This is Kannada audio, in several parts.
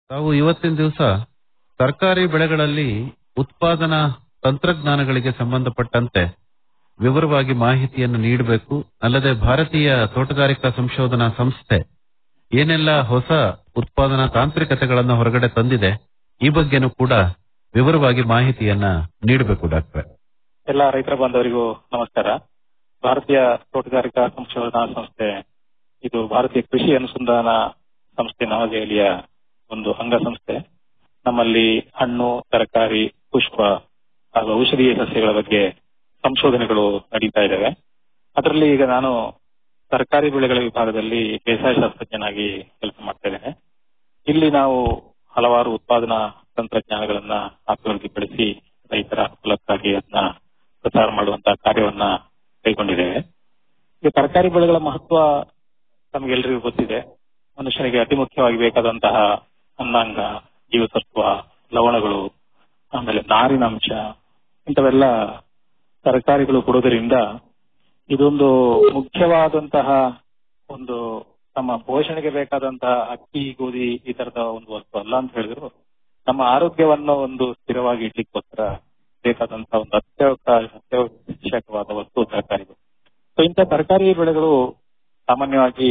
ತಾವು ಇವತ್ತಿನ ದಿವಸ ತರಕಾರಿ ಬೆಳೆಗಳಲ್ಲಿ ಉತ್ಪಾದನಾ ತಂತ್ರಜ್ಞಾನಗಳಿಗೆ ಸಂಬಂಧಪಟ್ಟಂತೆ ವಿವರವಾಗಿ ಮಾಹಿತಿಯನ್ನು ನೀಡಬೇಕು ಅಲ್ಲದೆ ಭಾರತೀಯ ತೋಟಗಾರಿಕಾ ಸಂಶೋಧನಾ ಸಂಸ್ಥೆ ಏನೆಲ್ಲ ಹೊಸ ಉತ್ಪಾದನಾ ತಾಂತ್ರಿಕತೆಗಳನ್ನು ಹೊರಗಡೆ ತಂದಿದೆ ಈ ಬಗ್ಗೆನೂ ಕೂಡ ವಿವರವಾಗಿ ಮಾಹಿತಿಯನ್ನ ನೀಡಬೇಕು ಡಾಕ್ಟ್ರೆ ಎಲ್ಲ ರೈತರ ಬಾಂಧವರಿಗೂ ನಮಸ್ಕಾರ ಭಾರತೀಯ ತೋಟಗಾರಿಕಾ ಸಂಶೋಧನಾ ಸಂಸ್ಥೆ ಇದು ಭಾರತೀಯ ಕೃಷಿ ಅನುಸಂಧಾನ ಸಂಸ್ಥೆ ನವದೆಹಲಿಯ ಒಂದು ಅಂಗಸಂಸ್ಥೆ ನಮ್ಮಲ್ಲಿ ಹಣ್ಣು ತರಕಾರಿ ಪುಷ್ಪ ಹಾಗೂ ಔಷಧೀಯ ಸಸ್ಯಗಳ ಬಗ್ಗೆ ಸಂಶೋಧನೆಗಳು ನಡೀತಾ ಇದ್ದಾವೆ ಅದರಲ್ಲಿ ಈಗ ನಾನು ತರಕಾರಿ ಬೆಳೆಗಳ ವಿಭಾಗದಲ್ಲಿ ಬೇಸಾಯ ಶಾಸ್ತ್ರಜ್ಞನಾಗಿ ಕೆಲಸ ಮಾಡ್ತಾ ಇದ್ದೇನೆ ಇಲ್ಲಿ ನಾವು ಹಲವಾರು ಉತ್ಪಾದನಾ ತಂತ್ರಜ್ಞಾನಗಳನ್ನ ಅಭಿವೃದ್ಧಿಪಡಿಸಿ ರೈತರ ಅನುಕೂಲಕ್ಕಾಗಿ ಅದನ್ನ ಪ್ರಚಾರ ಮಾಡುವಂತಹ ಕಾರ್ಯವನ್ನ ಕೈಗೊಂಡಿದ್ದೇವೆ ಈಗ ತರಕಾರಿ ಬೆಳೆಗಳ ಮಹತ್ವ ನಮಗೆಲ್ಲರಿಗೂ ಗೊತ್ತಿದೆ ಮನುಷ್ಯನಿಗೆ ಅತಿ ಮುಖ್ಯವಾಗಿ ಬೇಕಾದಂತಹ ಅನ್ನಾಂಗ ಜೀವಸತ್ವ ಲವಣಗಳು ಆಮೇಲೆ ನಾರಿನಾಂಶ ಇಂಥವೆಲ್ಲ ತರಕಾರಿಗಳು ಕೊಡೋದರಿಂದ ಇದೊಂದು ಮುಖ್ಯವಾದಂತಹ ಒಂದು ನಮ್ಮ ಪೋಷಣೆಗೆ ಬೇಕಾದಂತಹ ಅಕ್ಕಿ ಗೋಧಿ ಈ ತರದ ಒಂದು ವಸ್ತು ಅಲ್ಲ ಅಂತ ಹೇಳಿದ್ರು ನಮ್ಮ ಆರೋಗ್ಯವನ್ನು ಒಂದು ಸ್ಥಿರವಾಗಿ ಇಡ್ಲಿಕ್ಕೋಸ್ಕರ ಬೇಕಾದಂತಹ ಒಂದು ಅತ್ಯವಕಾಶ ಅತ್ಯವಶ್ಯಕವಾದ ವಸ್ತು ತರಕಾರಿಗಳು ಸೊ ಇಂಥ ತರಕಾರಿ ಬೆಳೆಗಳು ಸಾಮಾನ್ಯವಾಗಿ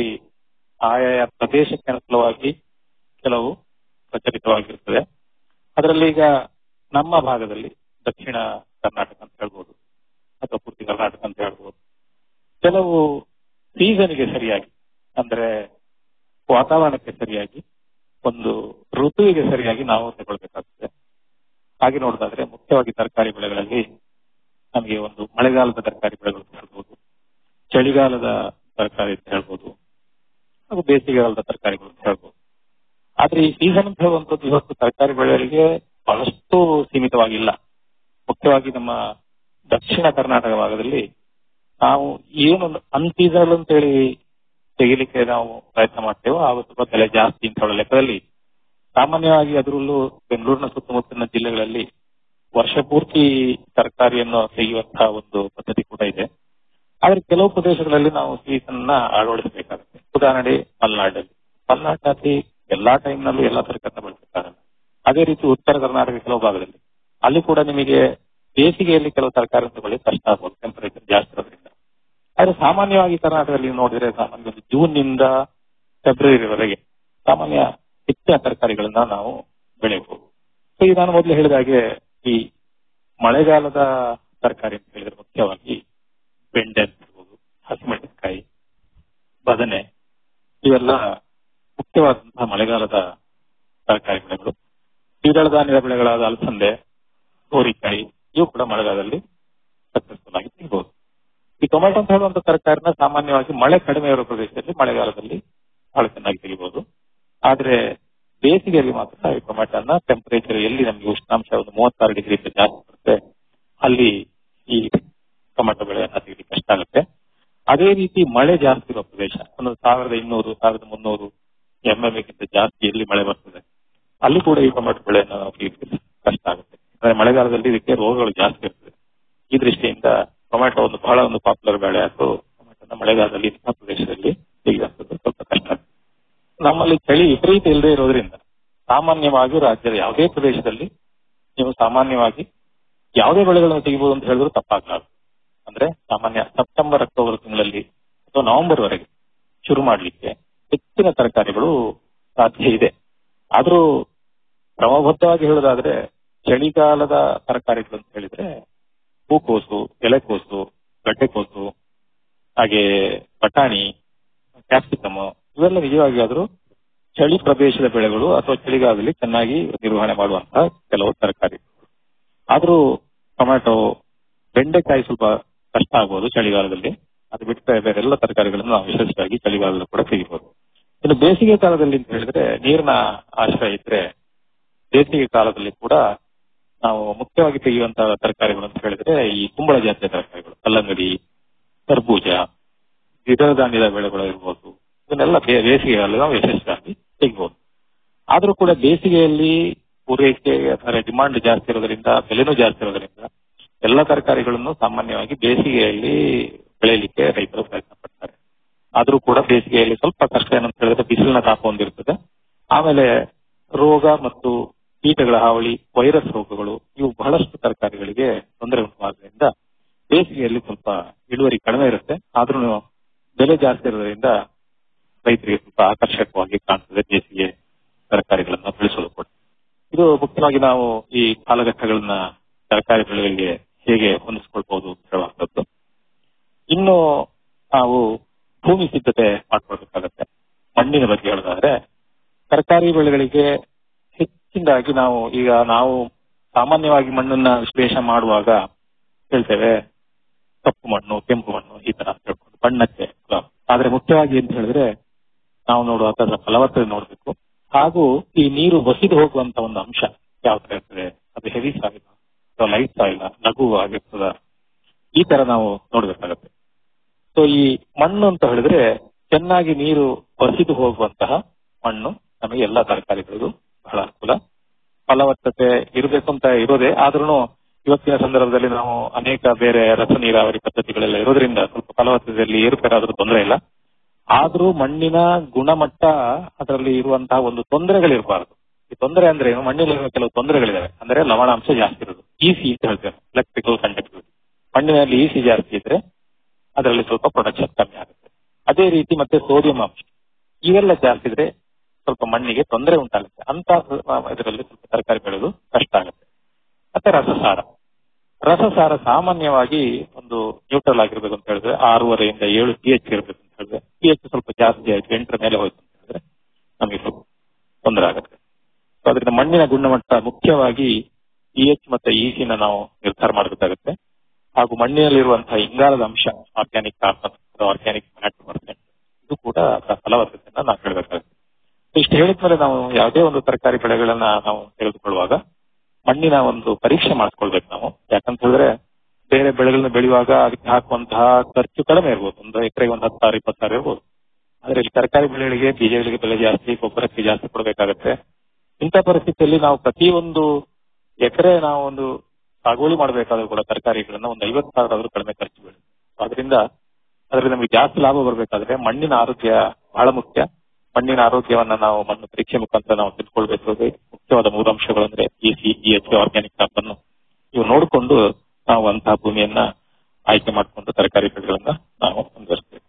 ಆಯಾಯ ಪ್ರದೇಶಕ್ಕೆ ಅನುಕೂಲವಾಗಿ ಕೆಲವು ಪ್ರಚಲಿತವಾಗಿರುತ್ತದೆ ಅದರಲ್ಲಿ ಈಗ ನಮ್ಮ ಭಾಗದಲ್ಲಿ ದಕ್ಷಿಣ ಕರ್ನಾಟಕ ಅಂತ ಹೇಳ್ಬೋದು ಅಥವಾ ಪೂರ್ತಿ ಕರ್ನಾಟಕ ಅಂತ ಹೇಳ್ಬೋದು ಕೆಲವು ಸೀಸನ್ಗೆ ಸರಿಯಾಗಿ ಅಂದ್ರೆ ವಾತಾವರಣಕ್ಕೆ ಸರಿಯಾಗಿ ಒಂದು ಋತುವಿಗೆ ಸರಿಯಾಗಿ ನಾವು ತಗೊಳ್ಬೇಕಾಗ್ತದೆ ಹಾಗೆ ನೋಡೋದಾದ್ರೆ ಮುಖ್ಯವಾಗಿ ತರಕಾರಿ ಬೆಳೆಗಳಲ್ಲಿ ನಮಗೆ ಒಂದು ಮಳೆಗಾಲದ ತರಕಾರಿ ಬೆಳೆಗಳು ಅಂತ ಹೇಳ್ಬೋದು ಚಳಿಗಾಲದ ತರಕಾರಿ ಅಂತ ಹೇಳ್ಬೋದು ಹಾಗೂ ಬೇಸಿಗೆಗಾಲದ ತರಕಾರಿಗಳು ಅಂತ ಹೇಳ್ಬೋದು ಆದ್ರೆ ಈ ಸೀಸನ್ ಅಂತ ಹೇಳುವಂಥದ್ದು ಇವತ್ತು ತರಕಾರಿ ಬೆಳೆಗಳಿಗೆ ಬಹಳಷ್ಟು ಸೀಮಿತವಾಗಿಲ್ಲ ಮುಖ್ಯವಾಗಿ ನಮ್ಮ ದಕ್ಷಿಣ ಕರ್ನಾಟಕ ಭಾಗದಲ್ಲಿ ನಾವು ಏನು ಅನ್ಸೀಸನಲ್ ಅಂತೇಳಿ ತೆಗಿಲಿಕ್ಕೆ ನಾವು ಪ್ರಯತ್ನ ಮಾಡ್ತೇವೋ ಆಗ ಸ್ವಲ್ಪ ಬೆಲೆ ಜಾಸ್ತಿ ಅಂತ ಹೇಳೋ ಲೆಕ್ಕದಲ್ಲಿ ಸಾಮಾನ್ಯವಾಗಿ ಅದರಲ್ಲೂ ಬೆಂಗಳೂರಿನ ಸುತ್ತಮುತ್ತಲಿನ ಜಿಲ್ಲೆಗಳಲ್ಲಿ ವರ್ಷ ಪೂರ್ತಿ ತರಕಾರಿಯನ್ನು ತೆಗೆಯುವಂತಹ ಒಂದು ಪದ್ಧತಿ ಕೂಡ ಇದೆ ಆದ್ರೆ ಕೆಲವು ಪ್ರದೇಶಗಳಲ್ಲಿ ನಾವು ಸೀಸನ್ ನ ಅಳವಡಿಸಬೇಕಾಗುತ್ತೆ ಉದಾಹರಣೆ ಮಲೆನಾಡಲ್ಲಿ ಮಲೆನಾಡಿನಲ್ಲಿ ಎಲ್ಲಾ ಟೈಮ್ ನಲ್ಲೂ ಎಲ್ಲಾ ತರಕಾರಿನ ಬೆಳೆಸಕ್ಕಾಗಲ್ಲ ಅದೇ ರೀತಿ ಉತ್ತರ ಕರ್ನಾಟಕ ಕೆಲವು ಭಾಗದಲ್ಲಿ ಅಲ್ಲಿ ಕೂಡ ನಿಮಗೆ ಬೇಸಿಗೆಯಲ್ಲಿ ಕೆಲವು ತರಕಾರಿ ತಗೊಳ್ಳಿ ಕಷ್ಟ ಆಗ್ಬೋದು ಟೆಂಪರೇಚರ್ ಜಾಸ್ತಿ ಇರೋದ್ರಿಂದ ಆದ್ರೆ ಸಾಮಾನ್ಯವಾಗಿ ಕರ್ನಾಟಕದಲ್ಲಿ ನೀವು ನೋಡಿದ್ರೆ ಸಾಮಾನ್ಯ ಒಂದು ಜೂನ್ ನಿಂದ ಫೆಬ್ರವರಿವರೆಗೆ ಸಾಮಾನ್ಯ ಹೆಚ್ಚಿನ ತರಕಾರಿಗಳನ್ನ ನಾವು ಬೆಳೆಯಬಹುದು ಸೊ ಈಗ ನಾನು ಮೊದಲು ಹೇಳಿದ ಹಾಗೆ ಈ ಮಳೆಗಾಲದ ತರಕಾರಿ ಅಂತ ಹೇಳಿದ್ರೆ ಮುಖ್ಯವಾಗಿ ಬೆಂಡೆ ಅಂತ ಹೇಳ್ಬೋದು ಹಸಿಮೆಣಸಿನಕಾಯಿ ಬದನೆ ಇವೆಲ್ಲ ಮುಖ್ಯವಾದಂತಹ ಮಳೆಗಾಲದ ತರಕಾರಿ ಬೆಳೆಗಳು ದ್ವಿದಳ ಧಾನ್ಯದ ಬೆಳೆಗಳಾದ ಅಲಸಂದೆ ಗೋರಿಕಾಯಿ ಇವು ಕೂಡ ಮಳೆಗಾಲದಲ್ಲಿ ಸಕ್ಸಸ್ಫುಲ್ ಆಗಿ ತೆಗಿಬಹುದು ಈ ಟೊಮೆಟೊ ಅಂತ ಹೇಳುವಂತ ತರಕಾರಿನ ಸಾಮಾನ್ಯವಾಗಿ ಮಳೆ ಕಡಿಮೆ ಇರೋ ಪ್ರದೇಶದಲ್ಲಿ ಮಳೆಗಾಲದಲ್ಲಿ ಬಹಳ ಚೆನ್ನಾಗಿ ತೆಗಿಬಹುದು ಆದ್ರೆ ಬೇಸಿಗೆಯಲ್ಲಿ ಮಾತ್ರ ಈ ಟೊಮೆಟೊನ ಟೆಂಪರೇಚರ್ ಎಲ್ಲಿ ನಮಗೆ ಉಷ್ಣಾಂಶ ಒಂದು ಮೂವತ್ತಾರು ಡಿಗ್ರಿ ಜಾಸ್ತಿ ಬರುತ್ತೆ ಅಲ್ಲಿ ಈ ಟೊಮೆಟೊ ಬೆಳೆಯನ್ನ ತೆಗಿಲಿಕ್ಕೆ ಕಷ್ಟ ಆಗುತ್ತೆ ಅದೇ ರೀತಿ ಮಳೆ ಜಾಸ್ತಿ ಇರೋ ಪ್ರದೇಶ ಒಂದು ಸಾವಿರದ ಇನ್ನೂರು ಸಾವಿರದ ಮುನ್ನೂರು ಎಂಎಂಗಿಂತ ಜಾಸ್ತಿ ಎಲ್ಲಿ ಮಳೆ ಬರ್ತದೆ ಅಲ್ಲಿ ಕೂಡ ಈ ಟೊಮೆಟೊ ಬೆಳೆಯನ್ನು ನಾವು ತೆಗಿಲಿಕ್ಕೆ ಕಷ್ಟ ಆಗುತ್ತೆ ಅಂದ್ರೆ ಮಳೆಗಾಲದಲ್ಲಿ ಇದಕ್ಕೆ ರೋಗಗಳು ಜಾಸ್ತಿ ಇರ್ತದೆ ಈ ದೃಷ್ಟಿಯಿಂದ ಟೊಮೆಟೊ ಒಂದು ಬಹಳ ಒಂದು ಪಾಪ್ಯುಲರ್ ಬೆಳೆ ಅಥವಾ ಟೊಮೆಟೊನ ಮಳೆಗಾಲದಲ್ಲಿ ಇಂತಹ ಪ್ರದೇಶದಲ್ಲಿ ತೆಗೆಯುವಂಥದ್ದು ಸ್ವಲ್ಪ ಕಷ್ಟ ಆಗುತ್ತೆ ನಮ್ಮಲ್ಲಿ ಚಳಿ ವಿಪರೀತ ಇಲ್ಲದೆ ಇರೋದ್ರಿಂದ ಸಾಮಾನ್ಯವಾಗಿ ರಾಜ್ಯದ ಯಾವುದೇ ಪ್ರದೇಶದಲ್ಲಿ ನೀವು ಸಾಮಾನ್ಯವಾಗಿ ಯಾವುದೇ ಬೆಳೆಗಳನ್ನು ತೆಗಿಬಹುದು ಅಂತ ಹೇಳಿದ್ರು ತಪ್ಪಾಗಲಾರದು ಅಂದ್ರೆ ಸಾಮಾನ್ಯ ಸೆಪ್ಟೆಂಬರ್ ಅಕ್ಟೋಬರ್ ತಿಂಗಳಲ್ಲಿ ಅಥವಾ ನವೆಂಬರ್ ವರೆಗೆ ಶುರು ಮಾಡಲಿಕ್ಕೆ ಹೆಚ್ಚಿನ ತರಕಾರಿಗಳು ಸಾಧ್ಯ ಇದೆ ಆದ್ರೂ ಕ್ರಮಬದ್ಧವಾಗಿ ಹೇಳೋದಾದ್ರೆ ಚಳಿಗಾಲದ ತರಕಾರಿಗಳು ಅಂತ ಹೇಳಿದ್ರೆ ಹೂಕೋಸು ಎಲೆಕೋಸು ಗಡ್ಡೆಕೋಸು ಹಾಗೆ ಬಟಾಣಿ ಕ್ಯಾಪ್ಸಿಕಮ್ ಇವೆಲ್ಲ ನಿಜವಾಗಿ ಆದ್ರೂ ಚಳಿ ಪ್ರದೇಶದ ಬೆಳೆಗಳು ಅಥವಾ ಚಳಿಗಾಲದಲ್ಲಿ ಚೆನ್ನಾಗಿ ನಿರ್ವಹಣೆ ಮಾಡುವಂತಹ ಕೆಲವು ತರಕಾರಿ ಆದ್ರೂ ಟೊಮ್ಯಾಟೊ ಬೆಂಡೆಕಾಯಿ ಸ್ವಲ್ಪ ಕಷ್ಟ ಆಗ್ಬೋದು ಚಳಿಗಾಲದಲ್ಲಿ ಅದು ಬಿಟ್ಟರೆ ಬೇರೆ ಎಲ್ಲ ತರಕಾರಿಗಳನ್ನು ನಾವು ವಿಶೇಷವಾಗಿ ಚಳಿಗಾಲದಲ್ಲಿ ಕೂಡ ತೆಗಿಬಹುದು ಇನ್ನು ಬೇಸಿಗೆ ಕಾಲದಲ್ಲಿ ಅಂತ ಹೇಳಿದ್ರೆ ನೀರಿನ ಆಶ್ರಯ ಇದ್ರೆ ಬೇಸಿಗೆ ಕಾಲದಲ್ಲಿ ಕೂಡ ನಾವು ಮುಖ್ಯವಾಗಿ ತೆಗೆಯುವಂತಹ ತರಕಾರಿಗಳು ಅಂತ ಹೇಳಿದ್ರೆ ಈ ಕುಂಬಳ ಜಾತಿಯ ತರಕಾರಿಗಳು ಕಲ್ಲಂಗಡಿ ಕರ್ಬೂಜ ದ್ವಿದಳ ಧಾನ್ಯದ ಬೆಳೆಗಳು ಇರ್ಬೋದು ಇದನ್ನೆಲ್ಲ ಬೇ- ಬೇಸಿಗೆಯಲ್ಲಿ ನಾವು ಯಶಸ್ವಿಯಾಗಿ ತೆಗಿಬಹುದು ಆದ್ರೂ ಕೂಡ ಬೇಸಿಗೆಯಲ್ಲಿ ಪೂರೈಕೆ ಅಂದರೆ ಡಿಮಾಂಡ್ ಜಾಸ್ತಿ ಇರೋದ್ರಿಂದ ಬೆಲೆನೂ ಜಾಸ್ತಿ ಇರೋದ್ರಿಂದ ಎಲ್ಲ ತರಕಾರಿಗಳನ್ನು ಸಾಮಾನ್ಯವಾಗಿ ಬೇಸಿಗೆಯಲ್ಲಿ ಬೆಳೆಯಲಿಕ್ಕೆ ರೈತರು ಪ್ರಯತ್ನ ಪಡ್ತಾರೆ ಆದ್ರೂ ಕೂಡ ಬೇಸಿಗೆಯಲ್ಲಿ ಸ್ವಲ್ಪ ಕಷ್ಟ ಏನಂತ ಹೇಳಿದ್ರೆ ಬಿಸಿಲಿನ ತಾಪ ಹೊಂದಿರ್ತದೆ ಆಮೇಲೆ ರೋಗ ಮತ್ತು ಕೀಟಗಳ ಹಾವಳಿ ವೈರಸ್ ರೋಗಗಳು ಇವು ಬಹಳಷ್ಟು ತರಕಾರಿಗಳಿಗೆ ತೊಂದರೆ ಉಂಟುಮಾದ್ರಿಂದ ಬೇಸಿಗೆಯಲ್ಲಿ ಸ್ವಲ್ಪ ಇಳುವರಿ ಕಡಿಮೆ ಇರುತ್ತೆ ಆದ್ರೂ ಬೆಲೆ ಜಾಸ್ತಿ ಇರೋದ್ರಿಂದ ರೈತರಿಗೆ ಸ್ವಲ್ಪ ಆಕರ್ಷಕವಾಗಿ ಕಾಣ್ತದೆ ಬೇಸಿಗೆ ತರಕಾರಿಗಳನ್ನ ಬೆಳೆಸೋದು ಕೂಡ ಇದು ಮುಖ್ಯವಾಗಿ ನಾವು ಈ ಕಾಲಘಟ್ಟಗಳನ್ನ ತರಕಾರಿ ಬೆಳೆಗಳಿಗೆ ಹೇಗೆ ಹೊಂದಿಸ್ಕೊಳ್ಬಹುದು ಅಂತ ಹೇಳುವಂಥದ್ದು ಇನ್ನು ನಾವು ಭೂಮಿ ಸಿದ್ಧತೆ ಮಾಡ್ಕೊಳ್ಬೇಕಾಗತ್ತೆ ಮಣ್ಣಿನ ಬಗ್ಗೆ ಹೇಳೋದಾದ್ರೆ ತರಕಾರಿ ಬೆಳೆಗಳಿಗೆ ಹೆಚ್ಚಿನದಾಗಿ ನಾವು ಈಗ ನಾವು ಸಾಮಾನ್ಯವಾಗಿ ಮಣ್ಣನ್ನ ವಿಶ್ಲೇಷಣೆ ಮಾಡುವಾಗ ಹೇಳ್ತೇವೆ ಕಪ್ಪು ಮಣ್ಣು ಕೆಂಪು ಮಣ್ಣು ಈ ತರ ಅಂತ ಹೇಳ್ಕೊಂಡು ಬಣ್ಣಕ್ಕೆ ಆದ್ರೆ ಮುಖ್ಯವಾಗಿ ಅಂತ ಹೇಳಿದ್ರೆ ನಾವು ನೋಡುವಾಗ ಅದರ ಫಲವತ್ತತೆ ನೋಡಬೇಕು ಹಾಗೂ ಈ ನೀರು ಬಸಿದು ಹೋಗುವಂತ ಒಂದು ಅಂಶ ಯಾವ ತರ ಇರ್ತದೆ ಅದು ಹೆವಿ ಸಾಯಿಲ ಅಥವಾ ಲೈಟ್ ಸಾಯಿಲ ಲಘು ಆಗಿರ್ತದ ಈ ತರ ನಾವು ನೋಡ್ಬೇಕಾಗತ್ತೆ ಸೊ ಈ ಮಣ್ಣು ಅಂತ ಹೇಳಿದ್ರೆ ಚೆನ್ನಾಗಿ ನೀರು ಬಸಿದು ಹೋಗುವಂತಹ ಮಣ್ಣು ನಮಗೆ ಎಲ್ಲ ತರಕಾರಿಗಳಿಗೂ ಬಹಳ ಅನುಕೂಲ ಫಲವತ್ತತೆ ಇರಬೇಕು ಅಂತ ಇರೋದೇ ಆದ್ರೂ ಇವತ್ತಿನ ಸಂದರ್ಭದಲ್ಲಿ ನಾವು ಅನೇಕ ಬೇರೆ ರಸ ನೀರಾವರಿ ಪದ್ಧತಿಗಳೆಲ್ಲ ಇರೋದ್ರಿಂದ ಸ್ವಲ್ಪ ಫಲವತ್ತತೆಯಲ್ಲಿ ಏರುಪೇರಾದ್ರೂ ತೊಂದರೆ ಇಲ್ಲ ಆದ್ರೂ ಮಣ್ಣಿನ ಗುಣಮಟ್ಟ ಅದರಲ್ಲಿ ಇರುವಂತಹ ಒಂದು ತೊಂದರೆಗಳಿರಬಾರದು ಈ ತೊಂದರೆ ಅಂದ್ರೆ ಏನು ಮಣ್ಣಿನಲ್ಲಿರುವ ಕೆಲವು ತೊಂದರೆಗಳಿದಾವೆ ಅಂದ್ರೆ ಲವಣಾಂಶ ಜಾಸ್ತಿ ಇರೋದು ಇಸಿ ಅಂತ ಹೇಳ್ತೇವೆ ಎಲೆಕ್ಟ್ರಿಕಲ್ ಕಂಡಕ್ಟಿವಿಟಿ ಮಣ್ಣಿನಲ್ಲಿ ಇಸಿ ಜಾಸ್ತಿ ಇದ್ರೆ ಅದರಲ್ಲಿ ಸ್ವಲ್ಪ ಪ್ರೊಡಕ್ಷನ್ ಕಮ್ಮಿ ಆಗುತ್ತೆ ಅದೇ ರೀತಿ ಮತ್ತೆ ಸೋಡಿಯಂ ಅಂಶ ಇವೆಲ್ಲ ಜಾಸ್ತಿ ಇದ್ರೆ ಸ್ವಲ್ಪ ಮಣ್ಣಿಗೆ ತೊಂದರೆ ಉಂಟಾಗುತ್ತೆ ಅಂತ ಇದರಲ್ಲಿ ಸ್ವಲ್ಪ ತರಕಾರಿ ಬೆಳೆದು ಕಷ್ಟ ಆಗುತ್ತೆ ಮತ್ತೆ ರಸಸಾರ ರಸಸಾರ ಸಾಮಾನ್ಯವಾಗಿ ಒಂದು ನ್ಯೂಟ್ರಲ್ ಆಗಿರ್ಬೇಕು ಅಂತ ಹೇಳಿದ್ರೆ ಆರೂವರೆಯಿಂದ ಏಳು ಪಿ ಎಚ್ ಇರಬೇಕು ಅಂತ ಹೇಳಿದ್ರೆ ಪಿ ಎಚ್ ಸ್ವಲ್ಪ ಜಾಸ್ತಿ ಆಯ್ತು ಎಂಟರ ಮೇಲೆ ಹೋಯ್ತು ಅಂತ ಹೇಳಿದ್ರೆ ನಮಗೆ ಸ್ವಲ್ಪ ತೊಂದರೆ ಆಗುತ್ತೆ ಸೊ ಅದರಿಂದ ಮಣ್ಣಿನ ಗುಣಮಟ್ಟ ಮುಖ್ಯವಾಗಿ ಪಿ ಎಚ್ ಮತ್ತೆ ಇಸಿನ ನಾವು ನಿರ್ಧಾರ ಮಾಡಬೇಕಾಗುತ್ತೆ ಹಾಗೂ ಮಣ್ಣಿನಲ್ಲಿರುವಂತಹ ಇಂಗಾಲದ ಅಂಶ organic carbon organic matter percent ಇದು ಕೂಡ ಅದರ ಫಲವತ್ತತೆಯನ್ನ ನಾವು ಹೇಳಬೇಕಾಗುತ್ತೆ ಇಷ್ಟು ಹೇಳಿದ್ಮೇಲೆ ನಾವು ಯಾವುದೇ ಒಂದು ತರಕಾರಿ ಬೆಳೆಗಳನ್ನ ನಾವು ತೆಗೆದುಕೊಳ್ಳುವಾಗ ಮಣ್ಣಿನ ಒಂದು ಪರೀಕ್ಷೆ ಮಾಡಿಸ್ಕೊಳ್ಬೇಕು ನಾವು ಯಾಕಂತ ಹೇಳಿದ್ರೆ ಬೇರೆ ಬೆಳೆಗಳನ್ನ ಬೆಳೆಯುವಾಗ ಅದಕ್ಕೆ ಹಾಕುವಂತಹ ಖರ್ಚು ಕಡಿಮೆ ಇರ್ಬೋದು ಒಂದು ಎಕರೆಗೆ ಒಂದು ಹತ್ತು ಸಾವಿರ ಇಪ್ಪತ್ತು ಸಾವಿರ ಇರ್ಬೋದು ಆದ್ರೆ ಇಲ್ಲಿ ತರಕಾರಿ ಬೆಳೆಗಳಿಗೆ ಬೀಜಗಳಿಗೆ ಬೆಲೆ ಜಾಸ್ತಿ ಗೊಬ್ಬರಕ್ಕೆ ಜಾಸ್ತಿ ಕೊಡಬೇಕಾಗತ್ತೆ ಇಂಥ ಪರಿಸ್ಥಿತಿಯಲ್ಲಿ ನಾವು ಪ್ರತಿಯೊಂದು ಎಕರೆ ನಾವು ಒಂದು ಸಾಗುವಳಿ ಮಾಡಬೇಕಾದ್ರೂ ಕೂಡ ತರಕಾರಿಗಳನ್ನ ಒಂದು ಐವತ್ತು ಸಾವಿರ ಆದ್ರೂ ಕಡಿಮೆ ಖರ್ಚು ಬೀಳುತ್ತೆ ಅದರಿಂದ ಅದರಿಂದ ನಮಗೆ ಜಾಸ್ತಿ ಲಾಭ ಬರಬೇಕಾದ್ರೆ ಮಣ್ಣಿನ ಆರೋಗ್ಯ ಬಹಳ ಮುಖ್ಯ ಮಣ್ಣಿನ ಆರೋಗ್ಯವನ್ನ ನಾವು ಮಣ್ಣು ಪರೀಕ್ಷೆ ಮುಖಾಂತರ ನಾವು ತಿಳ್ಕೊಳ್ಬೇಕು ಮುಖ್ಯವಾದ ಮೂರು ಅಂಶಗಳು ಅಂದ್ರೆ ಇಸಿ ಇಎಚ್ ಆರ್ಗ್ಯಾನಿಕ್ ಕಾರ್ಬನ್ ಇವು ನೋಡಿಕೊಂಡು ನಾವು ಅಂತಹ ಭೂಮಿಯನ್ನ ಆಯ್ಕೆ ಮಾಡಿಕೊಂಡು ತರಕಾರಿ ಬೆಳೆಗಳನ್ನ ನಾವು ಮುಂದುವರಿಸಬೇಕು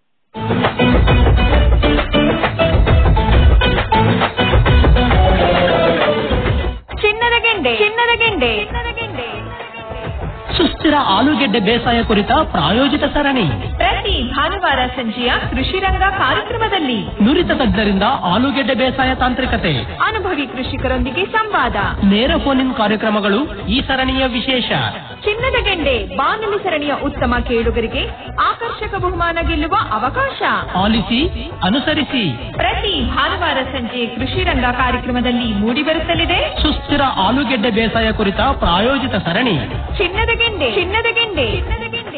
ಚಿನ್ನದ ಗೆಂಡೆ ಚಿನ್ನದ ಗೆಂಡೆ ಚಿನ್ನದ ಗೆಂಡೆ ಸುಸ್ಥಿರ ಆಲೂಗೆಡ್ಡೆ ಬೇಸಾಯ ಕುರಿತ ಪ್ರಾಯೋಜಿತ ಸರಣಿ ಪ್ರತಿ ಭಾನುವಾರ ಸಂಜೆಯ ಕೃಷಿ ರಂಗ ಕಾರ್ಯಕ್ರಮದಲ್ಲಿ ನುರಿತ ತಜ್ಞರಿಂದ ಆಲೂಗೆಡ್ಡೆ ಬೇಸಾಯ ತಾಂತ್ರಿಕತೆ ಅನುಭವಿ ಕೃಷಿಕರೊಂದಿಗೆ ಸಂವಾದ ನೇರ ಫೋನ್ ಇನ್ ಕಾರ್ಯಕ್ರಮಗಳು ಈ ಸರಣಿಯ ವಿಶೇಷ ಚಿನ್ನದ ಗೆಂಡೆ ಬಾನುಲಿ ಸರಣಿಯ ಉತ್ತಮ ಕೇಳುಗರಿಗೆ ಆಕರ್ಷಕ ಬಹುಮಾನ ಗೆಲ್ಲುವ ಅವಕಾಶ ಆಲಿಸಿ ಅನುಸರಿಸಿ ಪ್ರತಿ ಭಾನುವಾರ ಸಂಜೆ ಕೃಷಿ ರಂಗ ಕಾರ್ಯಕ್ರಮದಲ್ಲಿ ಮೂಡಿಬರುತ್ತಲಿದೆ ಸುಸ್ಥಿರ ಆಲೂಗೆಡ್ಡೆ ಬೇಸಾಯ ಕುರಿತ ಪ್ರಾಯೋಜಿತ ಸರಣಿ ಚಿನ್ನದ ಗೆಂಡೆ ಚಿನ್ನದ ಗೆಂಡೆ ಚಿನ್ನದ ಗೆಂಡೆ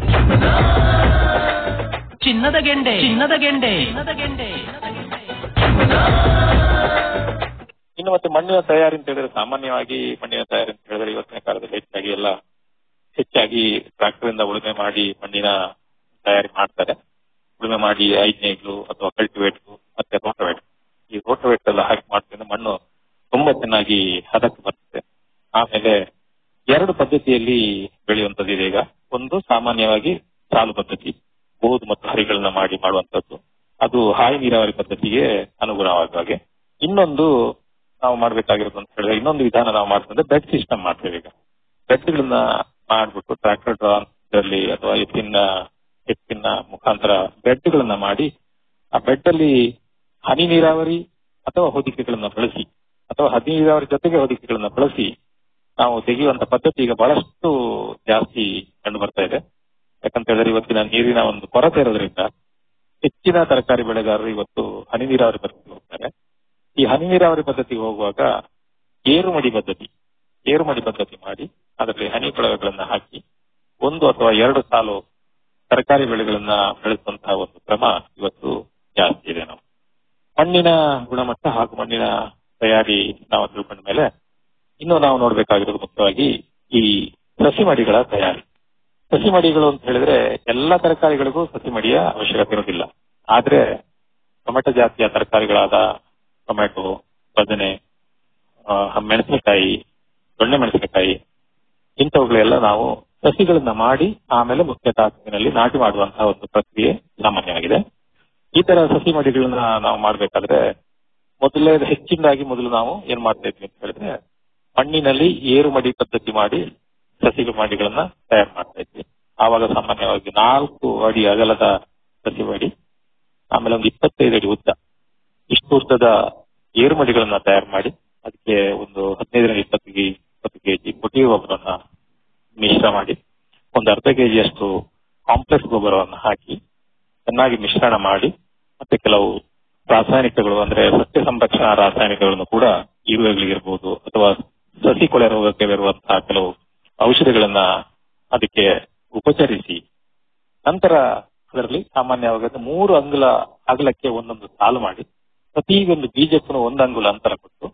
ಚಿನ್ನದ ಗೆಂಡೆ ಚಿನ್ನದ ಗೆಂಡೆ ಚಿನ್ನದ ಗೆಂಡೆ ಇನ್ನು ಮತ್ತೆ ಮಣ್ಣಿನ ತಯಾರಿ ಅಂತ ಹೇಳಿದ್ರೆ ಸಾಮಾನ್ಯವಾಗಿ ಮಣ್ಣಿನ ತಯಾರಿ ಅಂತ ಹೇಳಿದ್ರೆ ಇವತ್ತಿನ ಕಾಲದಲ್ಲಿ ಹೆಚ್ಚಾಗಿ ಎಲ್ಲ ಹೆಚ್ಚಾಗಿ ಟ್ರಾಕ್ಟರ್ ಇಂದ ಉಳುಮೆ ಮಾಡಿ ಮಣ್ಣಿನ ತಯಾರಿ ಮಾಡ್ತಾರೆ ಉಳುಮೆ ಮಾಡಿ ಐದನೇಗ್ಲು ಅಥವಾ ಕಲ್ಟಿವೇಟ್ ಮತ್ತೆ ರೋಟವೇಟ್ ಈ ರೋಟವೇಟ್ ಎಲ್ಲ ಹಾಕಿ ಮಾಡ್ತಿದ್ರೆ ಮಣ್ಣು ತುಂಬಾ ಚೆನ್ನಾಗಿ ಹದಕ್ಕೆ ಬರ್ತದೆ ಆಮೇಲೆ ಎರಡು ಪದ್ಧತಿಯಲ್ಲಿ ಬೆಳೆಯುವಂತದ್ದು ಇದೆ ಈಗ ಒಂದು ಸಾಮಾನ್ಯವಾಗಿ ಸಾಲು ಪದ್ಧತಿ ಬೋದು ಮತ್ತು ಹರಿಗಳನ್ನ ಮಾಡಿ ಮಾಡುವಂತದ್ದು ಅದು ಹಾಯಿ ನೀರಾವರಿ ಪದ್ಧತಿಗೆ ಅನುಗುಣವಾದ ಹಾಗೆ ಇನ್ನೊಂದು ನಾವು ಮಾಡ್ಬೇಕಾಗಿರೋದು ಅಂತ ಹೇಳಿದ್ರೆ ಇನ್ನೊಂದು ವಿಧಾನ ನಾವು ಮಾಡ್ತಂದ್ರೆ ಬೆಡ್ ಸಿಸ್ಟಮ್ ಮಾಡ್ತೇವೆ ಈಗ ಬೆಡ್ಗಳನ್ನ ಮಾಡ್ಬಿಟ್ಟು ಟ್ರಾಕ್ಟರ್ ಡ್ರಾಲಿ ಅಥವಾ ಎತ್ತಿನ ಎತ್ತಿನ ಮುಖಾಂತರ ಬೆಡ್ಗಳನ್ನ ಮಾಡಿ ಆ ಬೆಡ್ ಅಲ್ಲಿ ಹನಿ ನೀರಾವರಿ ಅಥವಾ ಹೊದಿಕೆಗಳನ್ನ ಬಳಸಿ ಅಥವಾ ಹನಿ ನೀರಾವರಿ ಜೊತೆಗೆ ಹೊದಿಕೆಗಳನ್ನ ಬಳಸಿ ನಾವು ತೆಗೆಯುವಂತ ಪದ್ಧತಿ ಈಗ ಬಹಳಷ್ಟು ಜಾಸ್ತಿ ಕಂಡು ಬರ್ತಾ ಇದೆ ಯಾಕಂತ ಹೇಳಿದ್ರೆ ಇವತ್ತಿನ ನೀರಿನ ಒಂದು ಕೊರತೆ ಇರೋದ್ರಿಂದ ಹೆಚ್ಚಿನ ತರಕಾರಿ ಬೆಳೆಗಾರರು ಇವತ್ತು ಹನಿ ನೀರಾವರಿ ಪದ್ಧತಿಗೆ ಹೋಗ್ತಾರೆ ಈ ಹನಿ ನೀರಾವರಿ ಪದ್ಧತಿಗೆ ಹೋಗುವಾಗ ಏರುಮಡಿ ಪದ್ಧತಿ ಏರುಮಡಿ ಪದ್ಧತಿ ಮಾಡಿ ಅದರಲ್ಲಿ ಹನಿ ಕೊಳವೆಗಳನ್ನ ಹಾಕಿ ಒಂದು ಅಥವಾ ಎರಡು ಸಾಲು ತರಕಾರಿ ಬೆಳೆಗಳನ್ನ ಬೆಳೆಸುವಂತಹ ಒಂದು ಕ್ರಮ ಇವತ್ತು ಜಾಸ್ತಿ ಇದೆ ನಾವು ಮಣ್ಣಿನ ಗುಣಮಟ್ಟ ಹಾಗೂ ಮಣ್ಣಿನ ತಯಾರಿ ನಾವು ತಿಳ್ಕೊಂಡ ಮೇಲೆ ಇನ್ನು ನಾವು ನೋಡ್ಬೇಕಾಗಿರೋದು ಮುಖ್ಯವಾಗಿ ಈ ಸಸಿ ಮಡಿಗಳ ತಯಾರಿ ಸಸಿ ಮಡಿಗಳು ಅಂತ ಹೇಳಿದ್ರೆ ಎಲ್ಲ ತರಕಾರಿಗಳಿಗೂ ಸಸಿ ಮಡಿಯ ಅವಶ್ಯಕತೆ ಇರೋದಿಲ್ಲ ಆದ್ರೆ ಟೊಮೆಟೊ ಜಾತಿಯ ತರಕಾರಿಗಳಾದ ಟೊಮೆಟೊ ಬದನೆ ಆ, ಮೆಣಸಿನಕಾಯಿ ದೊಣ್ಣೆ ಮೆಣಸಿನಕಾಯಿ ಇಂಥವುಗಳೆಲ್ಲ ನಾವು ಸಸಿಗಳನ್ನ ಮಾಡಿ ಆಮೇಲೆ ಮುಖ್ಯ ತಾಕಿನಲ್ಲಿ ನಾಟಿ ಮಾಡುವಂತಹ ಒಂದು ಪ್ರಕ್ರಿಯೆ ಸಾಮಾನ್ಯವಾಗಿದೆ ಈ ತರ ಸಸಿ ಮಡಿಗಳನ್ನ ನಾವು ಮಾಡ್ಬೇಕಾದ್ರೆ ಮೊದಲೇ ಹೆಚ್ಚಿನದಾಗಿ ಮೊದಲು ನಾವು ಏನ್ ಮಾಡ್ತಾ ಇದ್ವಿ ಅಂತ ಹೇಳಿದ್ರೆ ಮಣ್ಣಿನಲ್ಲಿ ಏರು ಮಡಿ ಪದ್ಧತಿ ಮಾಡಿ ಸಸಿ ಮಡಿಗಳನ್ನ ತಯಾರು ಮಾಡ್ತಾ ಇದ್ವಿ ಆವಾಗ ಸಾಮಾನ್ಯವಾಗಿ ನಾಲ್ಕು ಅಡಿ ಅಗಲದ ಸಸಿ ಮಡಿ ಆಮೇಲೆ ಒಂದು ಇಪ್ಪತ್ತೈದು ಅಡಿ ಉದ್ದ ಇಷ್ಟು ಉದ್ದದ ಏರು ಮಡಿಗಳನ್ನ ತಯಾರು ಮಾಡಿ ಅದಕ್ಕೆ ಒಂದು ಹದಿನೈದರಿಂದ ಇಪ್ಪತ್ತು ಕೆ ಇಪ್ಪತ್ತು ಕೆಜಿ ಕೊಟ್ಟಿಗೆ ಗೊಬ್ಬರವನ್ನ ಮಿಶ್ರ ಮಾಡಿ ಒಂದು ಅರ್ಧ ಕೆಜಿಯಷ್ಟು ಕಾಂಪ್ಲೆಕ್ಸ್ ಗೊಬ್ಬರವನ್ನು ಹಾಕಿ ಚೆನ್ನಾಗಿ ಮಿಶ್ರಣ ಮಾಡಿ ಮತ್ತೆ ಕೆಲವು ರಾಸಾಯನಿಕಗಳು ಅಂದ್ರೆ ಸಸ್ಯ ಸಂರಕ್ಷಣಾ ರಾಸಾಯನಿಕಗಳನ್ನು ಕೂಡ ಇರುವೆಗಳಿಗಿರ್ಬೋದು ಅಥವಾ ಸಸಿ ಕೊಳೆ ರೋಗಕ್ಕೆ ಬರುವಂತಹ ಕೆಲವು ಔಷಧಿಗಳನ್ನ ಅದಕ್ಕೆ ಉಪಚರಿಸಿ ನಂತರ ಅದರಲ್ಲಿ ಸಾಮಾನ್ಯವಾಗಿ ಮೂರು ಅಂಗುಲ ಅಗಲಕ್ಕೆ ಒಂದೊಂದು ಸಾಲು ಮಾಡಿ ಪ್ರತಿ ಒಂದು ಬೀಜಕ್ಕೂ ಒಂದು ಅಂಗುಲ ಅಂತರ ಕೊಟ್ಟು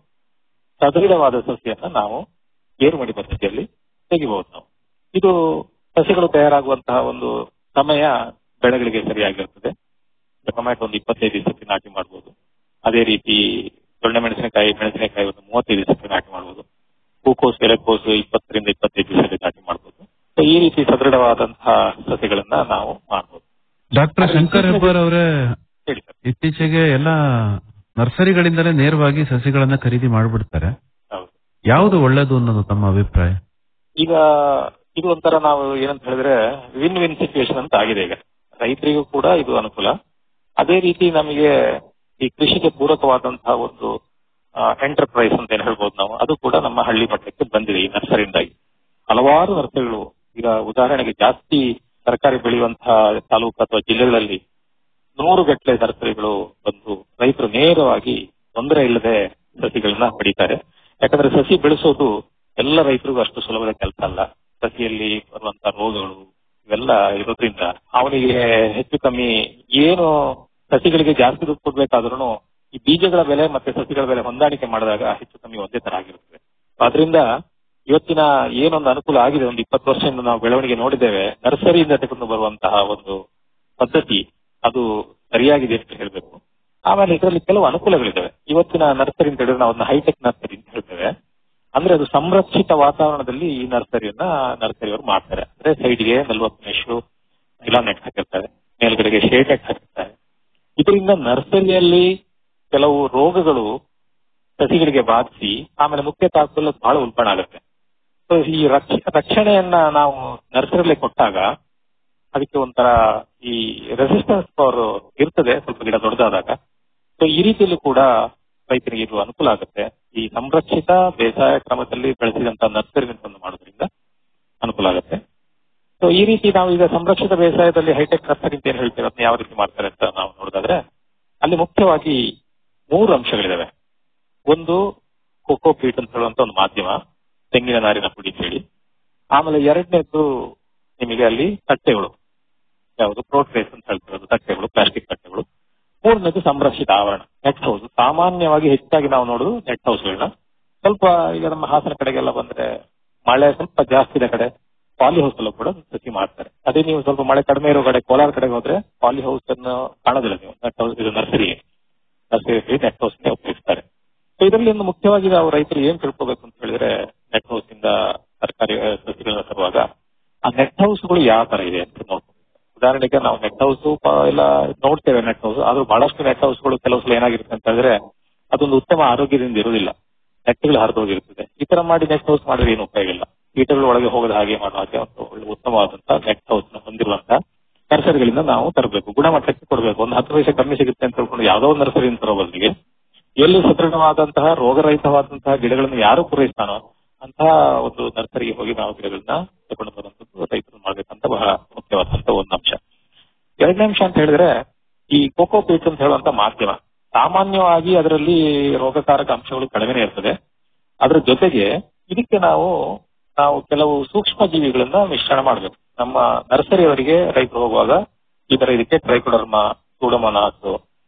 ಸದೃಢವಾದ ಸಸಿಯನ್ನ ನಾವು ಏರುಮಡಿ ಪದ್ಧತಿಯಲ್ಲಿ ತೆಗಿಬಹುದು ನಾವು ಇದು ಸಸಿಗಳು ತಯಾರಾಗುವಂತಹ ಒಂದು ಸಮಯ ಬೆಳೆಗಳಿಗೆ ಸರಿಯಾಗಿರುತ್ತದೆ ಟೊಮ್ಯಾಟೊ ಒಂದು ಇಪ್ಪತ್ತೈದು ದಿವಸಕ್ಕೆ ನಾಟಿ ಮಾಡಬಹುದು ಅದೇ ರೀತಿ ದೊಣ್ಣೆ ಮೆಣಸಿನಕಾಯಿ ಮೆಣಸಿನಕಾಯಿ ಒಂದು ಮೂವತ್ತೈದು ದಿವಸಕ್ಕೆ ನಾಟಿ ಮಾಡಬಹುದು ಹೂಕೋಸು ಎಲೆಕೋಸು ಇಪ್ಪತ್ತರಿಂದ ಇಪ್ಪತ್ತೈದು ದಿವಸಕ್ಕೆ ನಾಟಿ ಮಾಡಬಹುದು ಸೊ ಈ ರೀತಿ ಸದೃಢವಾದಂತಹ ಸಸಿಗಳನ್ನ ನಾವು ಮಾಡಬಹುದು ಡಾಕ್ಟರ್ ಶಂಕರ್ ಹೆಬ್ಬಾರ್ ಅವರೇ ಹೇಳಿ ಸರ್ ಇತ್ತೀಚೆಗೆ ಎಲ್ಲ ನರ್ಸರಿಗಳಿಂದಲೇ ನೇರವಾಗಿ ಸಸಿಗಳನ್ನ ಖರೀದಿ ಮಾಡ್ಬಿಡ್ತಾರೆ ಹೌದು ಯಾವುದು ಒಳ್ಳೇದು ಅನ್ನೋದು ತಮ್ಮ ಅಭಿಪ್ರಾಯ ಈಗ ಇದು ಒಂಥರ ನಾವು ಏನಂತ ಹೇಳಿದ್ರೆ ವಿನ್ ವಿನ್ ಸಿಚುವೇಶನ್ ಅಂತ ಆಗಿದೆ ಈಗ ರೈತರಿಗೂ ಕೂಡ ಇದು ಅನುಕೂಲ ಅದೇ ರೀತಿ ನಮಗೆ ಈ ಕೃಷಿಗೆ ಪೂರಕವಾದಂತಹ ಒಂದು ಎಂಟರ್ಪ್ರೈಸ್ ಅಂತ ಏನ್ ಹೇಳ್ಬೋದು ನಾವು ಅದು ಕೂಡ ನಮ್ಮ ಹಳ್ಳಿ ಮಟ್ಟಕ್ಕೆ ಬಂದಿದೆ ಈ ನರ್ಸರಿಯಿಂದಾಗಿ ಹಲವಾರು ನರ್ಸರಿಗಳು ಈಗ ಉದಾಹರಣೆಗೆ ಜಾಸ್ತಿ ತರಕಾರಿ ಬೆಳೆಯುವಂತಹ ತಾಲೂಕು ಅಥವಾ ಜಿಲ್ಲೆಗಳಲ್ಲಿ ನೂರು ಗಟ್ಟಲೆ ನರ್ಸರಿಗಳು ಬಂದು ರೈತರು ನೇರವಾಗಿ ತೊಂದರೆ ಇಲ್ಲದೆ ಸಸಿಗಳನ್ನ ಪಡಿತಾರೆ ಯಾಕಂದ್ರೆ ಸಸಿ ಬೆಳೆಸೋದು ಎಲ್ಲ ರೈತರಿಗೂ ಅಷ್ಟು ಸುಲಭದ ಕೆಲಸ ಅಲ್ಲ ಸಸಿಯಲ್ಲಿ ಬರುವಂತ ರೋಗಗಳು ಇವೆಲ್ಲ ಇರೋದ್ರಿಂದ ಅವನಿಗೆ ಹೆಚ್ಚು ಕಮ್ಮಿ ಏನು ಸಸಿಗಳಿಗೆ ಜಾಸ್ತಿ ದುಡ್ಡು ಕೊಡ್ಬೇಕಾದ್ರೂ ಈ ಬೀಜಗಳ ಬೆಲೆ ಮತ್ತೆ ಸಸಿಗಳ ಬೆಲೆ ಹೊಂದಾಣಿಕೆ ಮಾಡಿದಾಗ ಹೆಚ್ಚು ಕಮ್ಮಿ ಒಂದೇ ತರ ಆಗಿರುತ್ತದೆ ಆದ್ರಿಂದ ಇವತ್ತಿನ ಏನೊಂದು ಅನುಕೂಲ ಆಗಿದೆ ಒಂದು ಇಪ್ಪತ್ತು ವರ್ಷದಿಂದ ನಾವು ಬೆಳವಣಿಗೆ ನೋಡಿದ್ದೇವೆ ನರ್ಸರಿಯಿಂದ ತೆಗೆದು ಬರುವಂತಹ ಒಂದು ಪದ್ಧತಿ ಅದು ಸರಿಯಾಗಿದೆ ಅಂತ ಹೇಳ್ಬೇಕು ಆಮೇಲೆ ಇದರಲ್ಲಿ ಕೆಲವು ಅನುಕೂಲಗಳಿದ್ದಾವೆ ಇವತ್ತಿನ ನರ್ಸರಿ ಅಂತ ಹೇಳಿದ್ರೆ ನಾವು ಅದನ್ನ ಹೈಟೆಕ್ ನರ್ಸರಿ ಅಂತ ಹೇಳ್ತೇವೆ ಅಂದ್ರೆ ಅದು ಸಂರಕ್ಷಿತ ವಾತಾವರಣದಲ್ಲಿ ಈ ನರ್ಸರಿಯನ್ನ ನರ್ಸರಿಯವರು ಮಾಡ್ತಾರೆ ಅಂದ್ರೆ ಸೈಡ್ಗೆ ನಲ್ವತ್ತು ಮೆಶು ಇಲ್ಲ ನೆಟ್ ಹಾಕಿರ್ತಾರೆ ಮೇಲ್ಗಡೆಗೆ ಶೇಡ್ ನೆಟ್ ಹಾಕಿರ್ತಾರೆ ಇದರಿಂದ ನರ್ಸರಿಯಲ್ಲಿ ಕೆಲವು ರೋಗಗಳು ಸಸಿಗಳಿಗೆ ಬಾಧಿಸಿ ಆಮೇಲೆ ಮುಖ್ಯ ತಾಕಲು ಬಹಳ ಉಲ್ಬಣ ಆಗುತ್ತೆ ಸೊ ಈ ರಕ್ಷ ರಕ್ಷಣೆಯನ್ನ ನಾವು ನರ್ಸರಿಯಲ್ಲಿ ಕೊಟ್ಟಾಗ ಅದಕ್ಕೆ ಒಂಥರ ಈ ರೆಸಿಸ್ಟೆನ್ಸ್ ಪವರ್ ಇರ್ತದೆ ಸ್ವಲ್ಪ ಗಿಡ ದೊಡ್ಡದಾದಾಗ ಸೊ ಈ ರೀತಿಯಲ್ಲೂ ಕೂಡ ರೈತರಿಗೆ ಇದು ಅನುಕೂಲ ಆಗುತ್ತೆ ಈ ಸಂರಕ್ಷಿತ ಬೇಸಾಯ ಕ್ರಮದಲ್ಲಿ ಬೆಳೆಸಿದಂತ ನರ್ಸರಿ ತಂದು ಮಾಡೋದ್ರಿಂದ ಅನುಕೂಲ ಆಗುತ್ತೆ ಸೊ ಈ ರೀತಿ ನಾವು ಈಗ ಸಂರಕ್ಷಿತ ಬೇಸಾಯದಲ್ಲಿ ಹೈಟೆಕ್ ನರ್ಸರಿ ಅಂತ ಏನ್ ಹೇಳ್ತೇವೆ ಅದನ್ನ ಯಾವ ರೀತಿ ಮಾಡ್ತಾರೆ ಅಂತ ನಾವು ನೋಡೋದಾದ್ರೆ ಅಲ್ಲಿ ಮುಖ್ಯವಾಗಿ ಮೂರು ಅಂಶಗಳಿದಾವೆ ಒಂದು ಕೊಕೋ ಪೀಟ್ ಅಂತ ಹೇಳುವಂತ ಒಂದು ಮಾಧ್ಯಮ ತೆಂಗಿನ ನಾರಿನ ಪುಡಿ ಅಂತ ಹೇಳಿ ಆಮೇಲೆ ಎರಡನೇದು ನಿಮಗೆ ಅಲ್ಲಿ ತಟ್ಟೆಗಳು ಯಾವುದು ಪ್ರೋಟ್ರೇಸ್ ಅಂತ ಹೇಳ್ತಿರೋದು ತಟ್ಟೆಗಳು ಪ್ಲಾಸ್ಟಿಕ್ ತಟ್ಟೆಗಳು ಮೂರನೇದು ಸಂರಕ್ಷಿತ ಆವರಣ ನೆಟ್ ಹೌಸ್ ಸಾಮಾನ್ಯವಾಗಿ ಹೆಚ್ಚಾಗಿ ನಾವು ನೋಡುದು ನೆಟ್ ಹೌಸ್ಗಳನ್ನ ಸ್ವಲ್ಪ ಈಗ ನಮ್ಮ ಹಾಸನ ಕಡೆಗೆಲ್ಲ ಬಂದ್ರೆ ಮಳೆ ಸ್ವಲ್ಪ ಜಾಸ್ತಿ ಇದೆ ಕಡೆ ಪಾಲಿ ಹೌಸ್ ಅಲ್ಲೂ ಕೂಡ ಸಸಿ ಮಾಡ್ತಾರೆ ಅದೇ ನೀವು ಸ್ವಲ್ಪ ಮಳೆ ಕಡಿಮೆ ಇರೋ ಕಡೆ ಕೋಲಾರ ಕಡೆಗೆ ಹೋದ್ರೆ ಪಾಲಿ ಹೌಸ್ ಅನ್ನು ಕಾಣೋದಿಲ್ಲ ನೀವು ನೆಟ್ ಹೌಸ್ ಇದು ನರ್ಸರಿಗೆ ನರ್ಸರಿ ನೆಟ್ ಹೌಸ್ ಉಪಯೋಗಿಸ್ತಾರೆ ಸೊ ಇದರಲ್ಲಿ ಒಂದು ಮುಖ್ಯವಾಗಿ ನಾವು ರೈತರು ಏನ್ ತಿಳ್ಕೊಬೇಕು ಅಂತ ಹೇಳಿದ್ರೆ ನೆಟ್ ಹೌಸ್ ಇಂದ ತರಕಾರಿ ಆ, ಸಸಿಗಳನ್ನ ತರುವಾಗ ಆ ನೆಟ್ ಹೌಸ್ಗಳು ಯಾವ ತರ ಇದೆ ಅಂತ ನೋಡ್ಬೇಕು ಉದಾಹರಣೆಗೆ ನಾವು ನೆಟ್ ಹೌಸ್ ಎಲ್ಲ ನೋಡ್ತೇವೆ ನೆಟ್ ಹೌಸ್ ಆದ್ರೂ ಬಹಳಷ್ಟು ನೆಟ್ ಹೌಸ್ಗಳು ಕೆಲವು ಸಲ ಏನಾಗಿರುತ್ತೆ ಅಂತ ಹೇಳಿದ್ರೆ ಅದೊಂದು ಉತ್ತಮ ಆರೋಗ್ಯದಿಂದ ಇರುವುದಿಲ್ಲ ನೆಟ್ಗಳು ಹರಿದು ಹೋಗಿರ್ತದೆ ಈ ತರ ಮಾಡಿ ನೆಟ್ ಹೌಸ್ ಮಾಡಿದ್ರೆ ಏನು ಉಪಯೋಗ ಇಲ್ಲ ಕೀಟಗಳು ಒಳಗೆ ಹೋಗದ ಹಾಗೆ ಮಾಡುವ ಹಾಗೆ ಒಂದು ಒಳ್ಳೆ ಉತ್ತಮವಾದಂತಹ ನೆಟ್ ಹೌಸ್ ಹೊಂದಿರುವಂತಹ ನರ್ಸರಿಗಳಿಂದ ನಾವು ತರಬೇಕು ಗುಣಮಟ್ಟಕ್ಕೆ ಕೊಡಬೇಕು ಒಂದು ಹತ್ತು ಪೈಸೆ ಕಮ್ಮಿ ಸಿಗುತ್ತೆ ಅಂತ ಹೇಳ್ಕೊಂಡು ಯಾವ್ದೋ ಒಂದು ನರ್ಸರಿಯಿಂದ ತರೋ ಬದಲಿಗೆ ಎಲ್ಲಿ ಸದೃಢವಾದಂತಹ ರೋಗರಹಿತವಾದಂತಹ ಗಿಡಗಳನ್ನು ಯಾರು ಪೂರೈಸ್ತಾನೋ ಅಂತಹ ಒಂದು ನರ್ಸರಿಗೆ ಹೋಗಿ ನಾವು ಗಿಡಗಳನ್ನ ತಗೊಂಡು ಬರುವಂತದ್ದು ರೈತರು ಮಾಡ್ಬೇಕಂತ ಬಹಳ ಮುಖ್ಯವಾದಂತ ಒಂದು ಅಂಶ ಎರಡನೇ ಅಂಶ ಅಂತ ಹೇಳಿದ್ರೆ ಈ ಕೋಕೋ ಪೀಟ್ ಅಂತ ಹೇಳುವಂತ ಮಾಧ್ಯಮ ಸಾಮಾನ್ಯವಾಗಿ ಅದರಲ್ಲಿ ರೋಗಕಾರಕ ಅಂಶಗಳು ಕಡಿಮೆ ಇರ್ತದೆ ಅದರ ಜೊತೆಗೆ ಇದಕ್ಕೆ ನಾವು ನಾವು ಕೆಲವು ಸೂಕ್ಷ್ಮ ಜೀವಿಗಳನ್ನ ಮಿಶ್ರಣ ಮಾಡಬೇಕು ನಮ್ಮ ನರ್ಸರಿಯವರಿಗೆ ರೈತರು ಹೋಗುವಾಗ ಈ ತರ ಇದಕ್ಕೆ trichoderma pseudomonas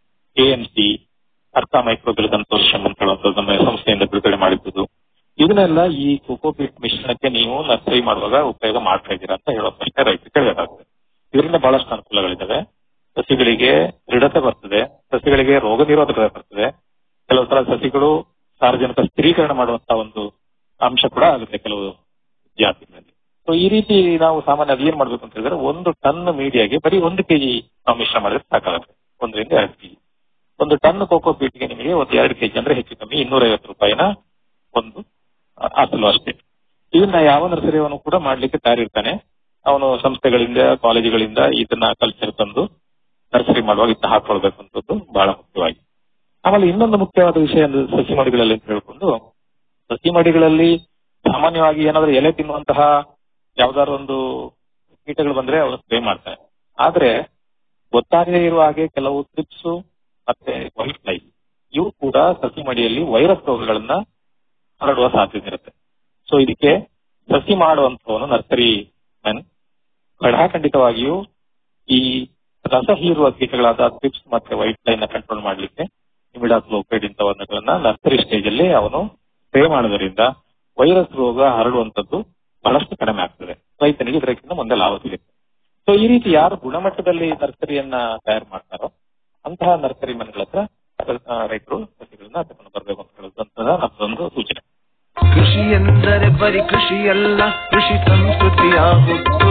A N C ಅರ್ಥ ಮೈಕ್ರೋಬಿಲ್ ಕನ್ಸೋರ್ಷಿಯಂ ಅಂತ ಹೇಳುವಂಥದ್ದು ನಮ್ಮ ಸಂಸ್ಥೆಯಿಂದ ಬಿಡುಗಡೆ ಮಾಡಿದ್ದು ಇದನ್ನೆಲ್ಲ ಈ ಕೋಕೋಪೀಟ್ ಮಿಶ್ರಣಕ್ಕೆ ನೀವು ನರ್ಸರಿ ಮಾಡುವಾಗ ಉಪಯೋಗ ಮಾಡ್ತಾ ಇದ್ದೀರಾ ಅಂತ ಹೇಳೋ ಪ್ರಶ್ನೆ ರೈತರು ಕೇಳಬೇಕಾಗ್ತದೆ ಇದರಿಂದ ಬಹಳಷ್ಟು ಅನುಕೂಲಗಳಿದ್ದಾವೆ ಸಸಿಗಳಿಗೆ ದೃಢತೆ ಬರ್ತದೆ ಸಸಿಗಳಿಗೆ ರೋಗ ನಿರೋಧಕತೆ ಬರ್ತದೆ ಕೆಲವು ಸಲ ಸಸಿಗಳು ಸಾರ್ವಜನಿಕ ಸ್ಥಿರೀಕರಣ ಮಾಡುವಂತಹ ಒಂದು ಅಂಶ ಕೂಡ ಆಗುತ್ತೆ ಕೆಲವು ಜಾತಿಗಳಲ್ಲಿ ಸೊ ಈ ರೀತಿ ನಾವು ಸಾಮಾನ್ಯ ಏನ್ ಮಾಡ್ಬೇಕು ಅಂತ ಹೇಳಿದ್ರೆ ಒಂದು ಟನ್ ಮೀಡಿಯಾಗೆ ಬರೀ ಒಂದು ಕೆಜಿ ನಾವು ಮಿಶ್ರ ಮಾಡಿದ್ರೆ ಸಾಕಾಗುತ್ತೆ ಒಂದರಿಂದ ಎರಡು ಕೆಜಿ ಒಂದು ಟನ್ ಕೋಕೋ ಪೀಟ್ಗೆ ನಿಮಗೆ ಒಂದು ಎರಡು ಕೆಜಿ ಅಂದ್ರೆ ಹೆಚ್ಚು ಕಮ್ಮಿ ಇನ್ನೂರೈವತ್ತು ರೂಪಾಯಿನ ಒಂದು ಹಾಸಲು ಅಷ್ಟೇ ಇದನ್ನ ಯಾವ ನರ್ಸರಿಯವನು ಕೂಡ ಮಾಡ್ಲಿಕ್ಕೆ ತಯಾರಿರ್ತಾನೆ ಅವನು ಸಂಸ್ಥೆಗಳಿಂದ ಕಾಲೇಜುಗಳಿಂದ ಇದನ್ನ ಕಲ್ಚರ್ ತಂದು ನರ್ಸರಿ ಮಾಡುವಾಗ ಇದನ್ನ ಹಾಕೊಳ್ಬೇಕು ಅಂತದ್ದು ಬಹಳ ಮುಖ್ಯವಾಗಿ ಆಮೇಲೆ ಇನ್ನೊಂದು ಮುಖ್ಯವಾದ ವಿಷಯ ಅಂದ್ರೆ ಸಸಿ ಮಡಿಗಳಲ್ಲಿ ಅಂತ ಹೇಳ್ಕೊಂಡು ಸಸಿ ಮಡಿಗಳಲ್ಲಿ ಸಾಮಾನ್ಯವಾಗಿ ಏನಾದ್ರೂ ಎಲೆ ತಿನ್ನುವಂತಹ ಯಾವ್ದಾದ್ರು ಒಂದು ಕೀಟಗಳು ಬಂದ್ರೆ ಅವರು ಸ್ಪ್ರೇ ಮಾಡ್ತಾರೆ ಆದ್ರೆ ಗೊತ್ತಾಗದೇ ಇರುವ ಹಾಗೆ ಕೆಲವು ಟ್ರಿಪ್ಸ್ ಮತ್ತೆ ವೈಟ್ ಫ್ಲೈ ಇವು ಕೂಡ ಸಸಿ ಮಡಿಯಲ್ಲಿ ವೈರಸ್ ರೋಗಗಳನ್ನ ಹರಡುವ ಸಾಧ್ಯತೆ ಇರುತ್ತೆ ಸೊ ಇದಕ್ಕೆ ಸಸಿ ಮಾಡುವಂತವನು ನರ್ಸರಿ ಮ್ಯಾನ್ ಖಡಾಖಂಡಿತವಾಗಿಯೂ ಈ ರಸ ಹೀರುವ ಕೀಟಗಳಾದ ಟ್ರಿಪ್ಸ್ ಮತ್ತೆ ವೈಟ್ ಫ್ಲೈ ನ ಕಂಟ್ರೋಲ್ ಮಾಡ್ಲಿಕ್ಕೆ ಇಮಿಡಾಕ್ಲೋಪೈಡ್ ಇಂಥವನ್ನಗಳನ್ನ ನರ್ಸರಿ ಸ್ಟೇಜ್ ಅಲ್ಲಿ ಅವನು ಸ್ಪ್ರೇ ಮಾಡೋದ್ರಿಂದ ವೈರಸ್ ರೋಗ ಹರಡುವಂತದ್ದು ಬಹಳಷ್ಟು ಕಡಿಮೆ ಆಗ್ತದೆ ರೈತನಿಗೆ ಇದಕ್ಕಿಂತ ಮುಂದೆ ಲಾಭ ಸಿಗುತ್ತೆ ಸೊ ಈ ರೀತಿ ಯಾರು ಗುಣಮಟ್ಟದಲ್ಲಿ ನರ್ಸರಿಯನ್ನ ತಯಾರು ಮಾಡ್ತಾರೋ ಅಂತಹ ನರ್ಸರಿ ಮನೆಗಳ ಹತ್ರ ಆ, ರೈತರು ಸಸಿಗಳನ್ನ ತಗೊಂಡು ಬರಬೇಕು ಅಂತ ಹೇಳುವಂತಹ ನಮ್ಮದೊಂದು ಸೂಚನೆ ಕೃಷಿ ಎಂದರೆ ಬರೀ ಕೃಷಿಯಲ್ಲ ಕೃಷಿ ಸಂಸ್ಕೃತಿಯ ಹುಟ್ಟು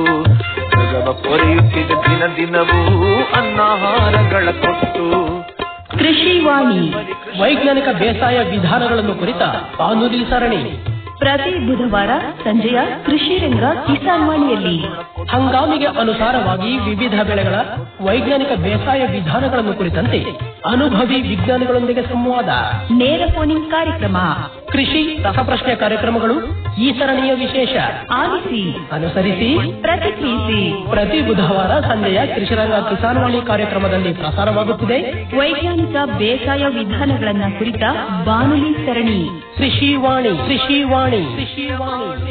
ಜಗವ ಪೊರೆಯುತ್ತಿದೆ ದಿನ ದಿನವೂ ಅನ್ನಾಹಾರಗಳ ಕೊಟ್ಟು ಕೃಷಿ ವಾಣಿ ವೈಜ್ಞಾನಿಕ ಬೇಸಾಯ ವಿಧಾನಗಳನ್ನು ಕುರಿತ ಬಾನುಲಿ ಸರಣಿ ಪ್ರತಿ ಬುಧವಾರ ಸಂಜೆಯ ಕೃಷಿ ರಂಗ ಕಿಸಾನ್ ವಾಣಿಯಲ್ಲಿ ಹಂಗಾಮಿಗೆ ಅನುಸಾರವಾಗಿ ವಿವಿಧ ಬೆಳೆಗಳ ವೈಜ್ಞಾನಿಕ ಬೇಸಾಯ ವಿಧಾನಗಳನ್ನು ಕುರಿತಂತೆ ಅನುಭವಿ ವಿಜ್ಞಾನಿಗಳೊಂದಿಗೆ ಸಂವಾದ ನೇರ ಫೋನಿಂಗ್ ಕಾರ್ಯಕ್ರಮ ಕೃಷಿ ರಸಪ್ರಶ್ನೆ ಕಾರ್ಯಕ್ರಮಗಳು ಈ ಸರಣಿಯ ವಿಶೇಷ ಆಲಿಸಿ ಅನುಸರಿಸಿ ಪ್ರತಿಕ್ರಿಯಿಸಿ ಪ್ರತಿ ಬುಧವಾರ ಸಂಜೆಯ ಕೃಷಿರಂಗ ಕಿಸಾನ್ ವಾಣಿ ಕಾರ್ಯಕ್ರಮದಲ್ಲಿ ಪ್ರಸಾರವಾಗುತ್ತಿದೆ ವೈಜ್ಞಾನಿಕ ಬೇಸಾಯ ವಿಧಾನಗಳನ್ನ ಕುರಿತ ಬಾನುಲಿ ಸರಣಿ ಕೃಷಿ ವಾಣಿ ಕೃಷಿ ವಾಣಿ ಕೃಷಿ ವಾಣಿ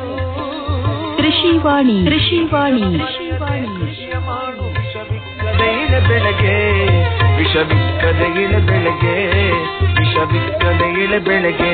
ಕೃಷಿ ವಾಣಿ ಕೃಷಿ ವಾಣಿ ಕೃಷಿಯ ಮಾಡು ವಿಷವಿಕ್ಕದೇನೆ ಬೆಳೆಗೆ ವಿಷವಿಕ್ಕದೆಯಿಲೆ ಬೆಳೆಗೆ ವಿಷವಿಕ್ಕದೆಯಿಲೆ ಬೆಳೆಗೆ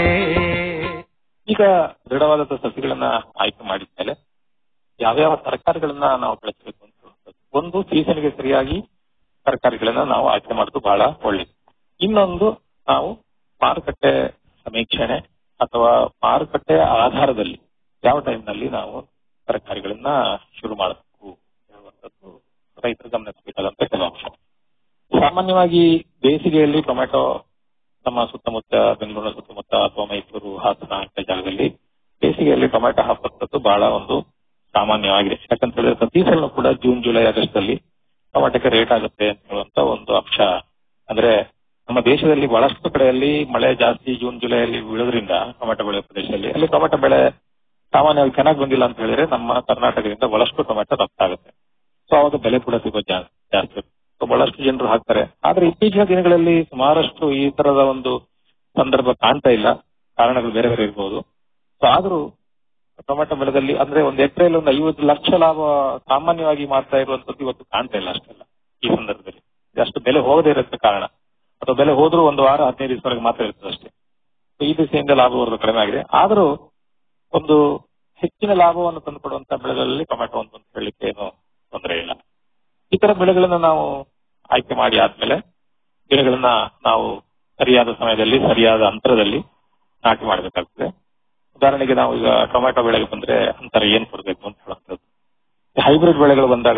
ಈಗ ದೃಢವಾದ ಸಸಿಗಳನ್ನ ಆಯ್ಕೆ ಮಾಡಿದ್ಮೇಲೆ ಯಾವ್ಯಾವ ತರಕಾರಿಗಳನ್ನ ನಾವು ಬೆಳೆಸಬೇಕು ಅಂತ ಹೇಳುವಂಥದ್ದು. ಒಂದು ಸೀಸನ್ಗೆ ಸರಿಯಾಗಿ ತರಕಾರಿಗಳನ್ನ ನಾವು ಆಯ್ಕೆ ಮಾಡೋದು ಬಹಳ ಒಳ್ಳೆಯದು ಇನ್ನೊಂದು ನಾವು ಮಾರುಕಟ್ಟೆ ಸಮೀಕ್ಷಣೆ ಅಥವಾ ಮಾರುಕಟ್ಟೆ ಆಧಾರದಲ್ಲಿ ಯಾವ ಟೈಮ್ನಲ್ಲಿ ನಾವು ತರಕಾರಿಗಳನ್ನ ಶುರು ಮಾಡಬೇಕು ಹೇಳುವಂಥದ್ದು ರೈತರು ಗಮನಿಸಬೇಕಾದಂತ ಕೆಲವು ಅಂಶ ಸಾಮಾನ್ಯವಾಗಿ ಬೇಸಿಗೆಯಲ್ಲಿ ಟೊಮೆಟೊ ನಮ್ಮ ಸುತ್ತಮುತ್ತ ಬೆಂಗಳೂರಿನ ಸುತ್ತಮುತ್ತ ಅಥವಾ ಮೈಸೂರು ಹಾಸನ ಇಂಥ ಜಾಗದಲ್ಲಿ ಬೇಸಿಗೆಯಲ್ಲಿ ಟೊಮೆಟೊ ಹಾಕುವಂಥದ್ದು ಬಹಳ ಒಂದು ಸಾಮಾನ್ಯವಾಗಿದೆ ಯಾಕಂತ ಹೇಳಿದ್ರೆ ಪ್ರತಿ ಸಲ ಕೂಡ ಜೂನ್ ಜುಲೈ ಆಗಸ್ಟ್ ಅಲ್ಲಿ ಟೊಮೆಟೊಕ್ಕೆ ರೇಟ್ ಆಗುತ್ತೆ ಅಂತ ಹೇಳುವಂತ ಒಂದು ಅಂಶ ಅಂದ್ರೆ ನಮ್ಮ ದೇಶದಲ್ಲಿ ಬಹಳಷ್ಟು ಕಡೆಯಲ್ಲಿ ಮಳೆ ಜಾಸ್ತಿ ಜೂನ್ ಜುಲೈಯಲ್ಲಿ ಬೀಳೋದ್ರಿಂದ ಟೊಮೆಟೊ ಬೆಳೆ ಪ್ರದೇಶದಲ್ಲಿ ಅಲ್ಲಿ ಟೊಮೆಟೊ ಬೆಳೆ ಸಾಮಾನ್ಯವಾಗಿ ಚೆನ್ನಾಗಿ ಬಂದಿಲ್ಲ ಅಂತ ಹೇಳಿದ್ರೆ ನಮ್ಮ ಕರ್ನಾಟಕದಿಂದ ಬಹಳಷ್ಟು ಟೊಮೆಟೊ ರಫ್ತಾಗುತ್ತೆ ಸೊ ಅವಾಗ ಬೆಲೆ ಕೂಡ ಸಿಗೋದು ಜಾ- ಜಾಸ್ತಿ ಸೊ ಬಹಳಷ್ಟು ಜನರು ಹಾಕ್ತಾರೆ ಆದ್ರೆ ಇತ್ತೀಚಿನ ದಿನಗಳಲ್ಲಿ ಸುಮಾರಷ್ಟು ಈ ತರದ ಒಂದು ಸಂದರ್ಭ ಕಾಣ್ತಾ ಇಲ್ಲ ಕಾರಣಗಳು ಬೇರೆ ಬೇರೆ ಇರ್ಬೋದು ಸೊ ಆದ್ರೂ ಟೊಮೆಟೊ ಬೆಳೆದಲ್ಲಿ ಅಂದ್ರೆ ಒಂದು ಎಕರೆಯಲ್ಲಿ ಒಂದು ಐವತ್ತು ಲಕ್ಷ ಲಾಭ ಸಾಮಾನ್ಯವಾಗಿ ಮಾಡ್ತಾ ಇರುವಂತದ್ದು ಇವತ್ತು ಕಾಣ್ತಾ ಇಲ್ಲ ಅಷ್ಟೆಲ್ಲ ಈ ಸಂದರ್ಭದಲ್ಲಿ ಅಷ್ಟು ಬೆಲೆ ಹೋಗದೇ ಇರೋದಕ್ಕೆ ಕಾರಣ ಅಥವಾ ಬೆಲೆ ಹೋದ್ರೂ ಒಂದು ವಾರ ಹದಿನೈದು ದಿವಸವರೆಗೆ ಮಾತ್ರ ಇರ್ತದೆ ಅಷ್ಟೇ ಸೊ ಈ ದಿಸೆಯಿಂದ ಲಾಭ ಬರೋದು ಕಡಿಮೆ ಆಗಿದೆ ಆದ್ರೂ ಒಂದು ಹೆಚ್ಚಿನ ಲಾಭವನ್ನು ತಂದುಕೊಡುವಂತ ಬೆಳೆಗಳಲ್ಲಿ ಟೊಮೆಟೊ ಅಂತ ಹೇಳಲಿಕ್ಕೆ ಏನು ತೊಂದರೆ ಇಲ್ಲ ಈ ತರ ಬೆಳೆಗಳನ್ನ ನಾವು ಆಯ್ಕೆ ಮಾಡಿ ಆದ್ಮೇಲೆ ಗಿಡಗಳನ್ನ ನಾವು ಸರಿಯಾದ ಸಮಯದಲ್ಲಿ ಸರಿಯಾದ ಅಂತರದಲ್ಲಿ ನಾಟಿ ಮಾಡಬೇಕಾಗ್ತದೆ ಉದಾಹರಣೆಗೆ ನಾವು ಈಗ ಟೊಮೆಟೊ ಬೆಳೆಗೆ ಬಂದ್ರೆ ಅಂತರ ಏನ್ ಕೊಡಬೇಕು ಅಂತ ಹೇಳುವಂಥದ್ದು ಹೈಬ್ರಿಡ್ ಬೆಳೆಗಳು ಬಂದಾಗ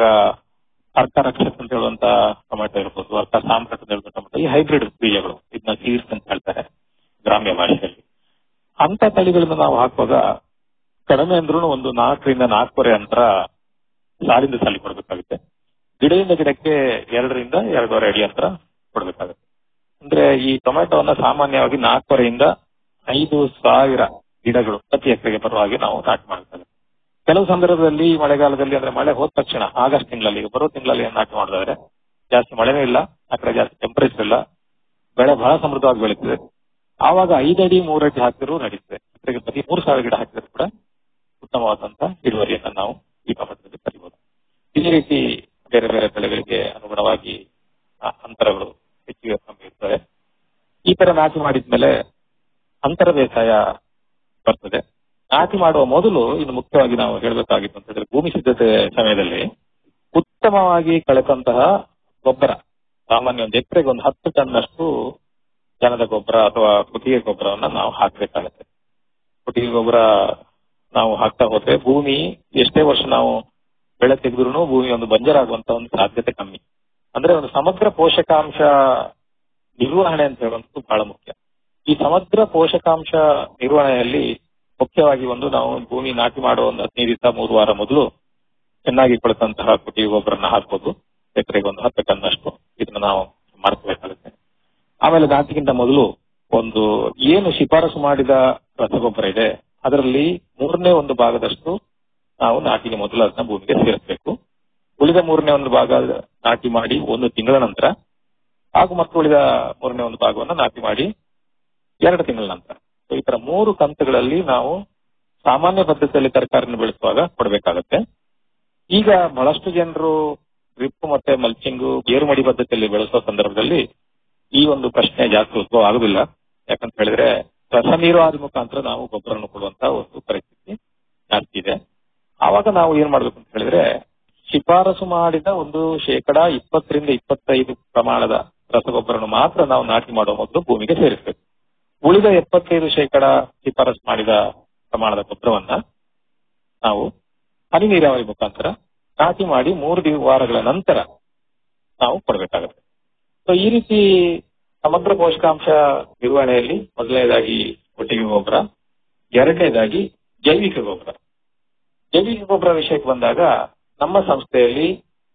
ಅರ್ಕ ರಕ್ಷಕ್ ಅಂತ ಹೇಳುವಂತ ಟೊಮೆಟೊ ಇರ್ಬೋದು ಅರ್ಕ ಸಾಂಪ್ರಟ್ ಅಂತ ಹೇಳುವಂತ ಟೊಮೆಟೊ ಈ ಹೈಬ್ರಿಡ್ ಬೀಜಗಳು ಇದನ್ನ ಸೀಡ್ಸ್ ಅಂತ ಹೇಳ್ತಾರೆ ಗ್ರಾಮ್ಯ ಭಾಷೆಯಲ್ಲಿ ಅಂತ ತಳಿಗಳನ್ನ ನಾವು ಹಾಕುವಾಗ ಕಡಿಮೆ ಅಂದ್ರೂ ಒಂದು ನಾಲ್ಕರಿಂದ ನಾಲ್ಕೂವರೆ ಅಂತರ ಸಾಲಿಂದ ಸಾಲಿ ಕೊಡಬೇಕಾಗುತ್ತೆ ಗಿಡದಿಂದ ಗಿಡಕ್ಕೆ ಎರಡರಿಂದ ಎರಡೂವರೆ ಅಡಿ ಅಂತರ ಕೊಡಬೇಕಾಗುತ್ತೆ ಅಂದ್ರೆ ಈ ಟೊಮೆಟೊವನ್ನ ಸಾಮಾನ್ಯವಾಗಿ ನಾಲ್ಕೂವರೆಯಿಂದ ಐದು ಸಾವಿರ ಗಿಡಗಳು ಪ್ರತಿ ಎಕರೆಗೆ ಬರುವ ಹಾಗೆ ನಾವು ನಾಟಿ ಮಾಡಬೇಕಾಗುತ್ತೆ ಕೆಲವು ಸಂದರ್ಭದಲ್ಲಿ ಮಳೆಗಾಲದಲ್ಲಿ ಅಂದ್ರೆ ಮಳೆ ಹೋದ ತಕ್ಷಣ ಆಗಸ್ಟ್ ತಿಂಗಳಲ್ಲಿ ಈಗ ಬರೋ ತಿಂಗಳಲ್ಲಿ ಏನ್ ನಾಟಿ ಮಾಡಿದ್ರೆ ಜಾಸ್ತಿ ಮಳೆನೂ ಇಲ್ಲ ಆ ಕಡೆ ಜಾಸ್ತಿ ಟೆಂಪರೇಚರ್ ಇಲ್ಲ ಬೆಳೆ ಬಹಳ ಸಮೃದ್ಧವಾಗಿ ಬೆಳೀತದೆ ಆವಾಗ ಐದಡಿ ಮೂರಡಿ ಹಾಕಿದ್ರು ನಡೀತದೆ ಎಕರೆಗೆ ಪ್ರತಿ ಮೂರು ಸಾವಿರ ಗಿಡ ಹಾಕಿದ್ರು ಕೂಡ ಉತ್ತಮವಾದಂತ ಇಳುವರಿಯನ್ನ ನಾವು ಈ ಟೊಮೆಟೊದಲ್ಲಿ ಪಡಿಬಹುದು ಇದೇ ರೀತಿ ಬೇರೆ ಬೇರೆ ಬೆಳೆಗಳಿಗೆ ಅನುಗುಣವಾಗಿ ಆ ಅಂತರಗಳು ಹೆಚ್ಚಿಗೆ ಕಮ್ಮಿ ಇರ್ತವೆ ಈ ತರ ನಾಟಿ ಮಾಡಿದ್ಮೇಲೆ ಅಂತರ ಬೇಸಾಯ ಬರ್ತದೆ ನಾಟಿ ಮಾಡುವ ಮೊದಲು ಇನ್ನು ಮುಖ್ಯವಾಗಿ ನಾವು ಹೇಳಬೇಕಾಗಿತ್ತು ಅಂತ ಹೇಳಿದ್ರೆ ಭೂಮಿ ಸಿದ್ಧತೆ ಸಮಯದಲ್ಲಿ ಉತ್ತಮವಾಗಿ ಕಳೆದಂತಹ ಗೊಬ್ಬರ ಸಾಮಾನ್ಯ ಒಂದು ಎಕರೆಗೆ ಒಂದು ಹತ್ತು ಟನ್ನಷ್ಟು ದನದ ಗೊಬ್ಬರ ಅಥವಾ ಕುತ್ತಿಗೆ ಗೊಬ್ಬರವನ್ನ ನಾವು ಹಾಕಬೇಕಾಗುತ್ತೆ ಕುತ್ತಿಗೆ ಗೊಬ್ಬರ ನಾವು ಹಾಕ್ತಾ ಹೋದ್ರೆ ಭೂಮಿ ಎಷ್ಟೇ ವರ್ಷ ನಾವು ಬೆಳೆ ತೆಗೆದ್ರು ಭೂಮಿ ಒಂದು ಬಂಜರಾಗುವಂತ ಒಂದು ಸಾಧ್ಯತೆ ಕಮ್ಮಿ ಅಂದ್ರೆ ಒಂದು ಸಮಗ್ರ ಪೋಷಕಾಂಶ ನಿರ್ವಹಣೆ ಅಂತ ಹೇಳುವಂಥದ್ದು ಬಹಳ ಮುಖ್ಯ ಈ ಸಮಗ್ರ ಪೋಷಕಾಂಶ ನಿರ್ವಹಣೆಯಲ್ಲಿ ಮುಖ್ಯವಾಗಿ ಒಂದು ನಾವು ಭೂಮಿ ನಾಟಿ ಮಾಡುವ ಒಂದು ಹದಿನೈದು ದಿವಸ ಮೂರು ವಾರ ಮೊದಲು ಚೆನ್ನಾಗಿ ಕೊಳೆತಂತಹ ಕುಟ್ಟಿಗೆ ಗೊಬ್ಬರನ ಹಾಕ್ಬೋದು ಎಕರೆಗೆ ಒಂದು ಹತ್ತು ಟನ್ನಷ್ಟು ಇದನ್ನ ನಾವು ಮಾಡ್ಕೋಬೇಕಾಗುತ್ತೆ ಆಮೇಲೆ ನಾಟಿಗಿಂತ ಮೊದಲು ಒಂದು ಏನು ಶಿಫಾರಸು ಮಾಡಿದ ರಸಗೊಬ್ಬರ ಇದೆ ಅದರಲ್ಲಿ ಮೂರನೇ ಒಂದು ಭಾಗದಷ್ಟು ನಾವು ನಾಟಿಗೆ ಮೊದಲು ಅದನ್ನ ಭೂಮಿಗೆ ಸೇರಿಸಬೇಕು ಉಳಿದ ಮೂರನೇ ಒಂದು ಭಾಗ ನಾಟಿ ಮಾಡಿ ಒಂದು ತಿಂಗಳ ನಂತರ ಹಾಗೂ ಮತ್ತು ಉಳಿದ ಮೂರನೇ ಒಂದು ಭಾಗವನ್ನು ನಾಟಿ ಮಾಡಿ ಎರಡು ತಿಂಗಳ ನಂತರ So, ಈ ತರ ಮೂರು ಕಂತುಗಳಲ್ಲಿ ನಾವು ಸಾಮಾನ್ಯ ಪದ್ಧತಿಯಲ್ಲಿ ತರಕಾರಿನ ಬೆಳೆಸುವಾಗ ಕೊಡಬೇಕಾಗತ್ತೆ ಈಗ ಬಹಳಷ್ಟು ಜನರು ಡ್ರಿಪ್ ಮತ್ತೆ ಮಲ್ಚಿಂಗು ಗೇರುಮಡಿ ಪದ್ಧತಿಯಲ್ಲಿ ಬೆಳೆಸುವ ಸಂದರ್ಭದಲ್ಲಿ ಈ ಒಂದು ಪ್ರಶ್ನೆ ಜಾಸ್ತಿ ಉದ್ಭವ ಆಗುದಿಲ್ಲ ಯಾಕಂತ ಹೇಳಿದ್ರೆ ರಸ ನೀರಾವರಿ ಮುಖಾಂತರ ನಾವು ಗೊಬ್ಬರವನ್ನು ಕೊಡುವಂತ ಒಂದು ಪರಿಸ್ಥಿತಿ ಜಾಸ್ತಿ ಇದೆ ಆವಾಗ ನಾವು ಏನ್ ಮಾಡ್ಬೇಕು ಅಂತ ಹೇಳಿದ್ರೆ ಶಿಫಾರಸು ಮಾಡಿದ ಒಂದು ಶೇಕಡ ಇಪ್ಪತ್ತರಿಂದ ಇಪ್ಪತ್ತೈದು ಪ್ರಮಾಣದ ರಸಗೊಬ್ಬರನ್ನು ಮಾತ್ರ ನಾವು ನಾಟಿ ಮಾಡುವ ಮೊದಲು ಭೂಮಿಗೆ ಸೇರಿಸಬೇಕು ಉಳಿದ ಎಪ್ಪತ್ತೈದು ಶೇಕಡ ಶಿಫಾರಸು ಮಾಡಿದ ಪ್ರಮಾಣದ ಗೊಬ್ಬರವನ್ನ ನಾವು ಹನಿ ನೀರಾವರಿ ಮುಖಾಂತರ ನಾಟಿ ಮಾಡಿ ಮೂರು ದಿವ ವಾರಗಳ ನಂತರ ನಾವು ಕೊಡಬೇಕಾಗುತ್ತೆ ಸೊ ಈ ರೀತಿ ಸಮಗ್ರ ಪೋಷಕಾಂಶ ನಿರ್ವಹಣೆಯಲ್ಲಿ ಮೊದಲನೇದಾಗಿ ಕೊಟ್ಟಿಗೆ ಗೊಬ್ಬರ ಎರಡನೇದಾಗಿ ಜೈವಿಕ ಗೊಬ್ಬರ ಜೈವಿಕ ಗೊಬ್ಬರ ವಿಷಯಕ್ಕೆ ಬಂದಾಗ ನಮ್ಮ ಸಂಸ್ಥೆಯಲ್ಲಿ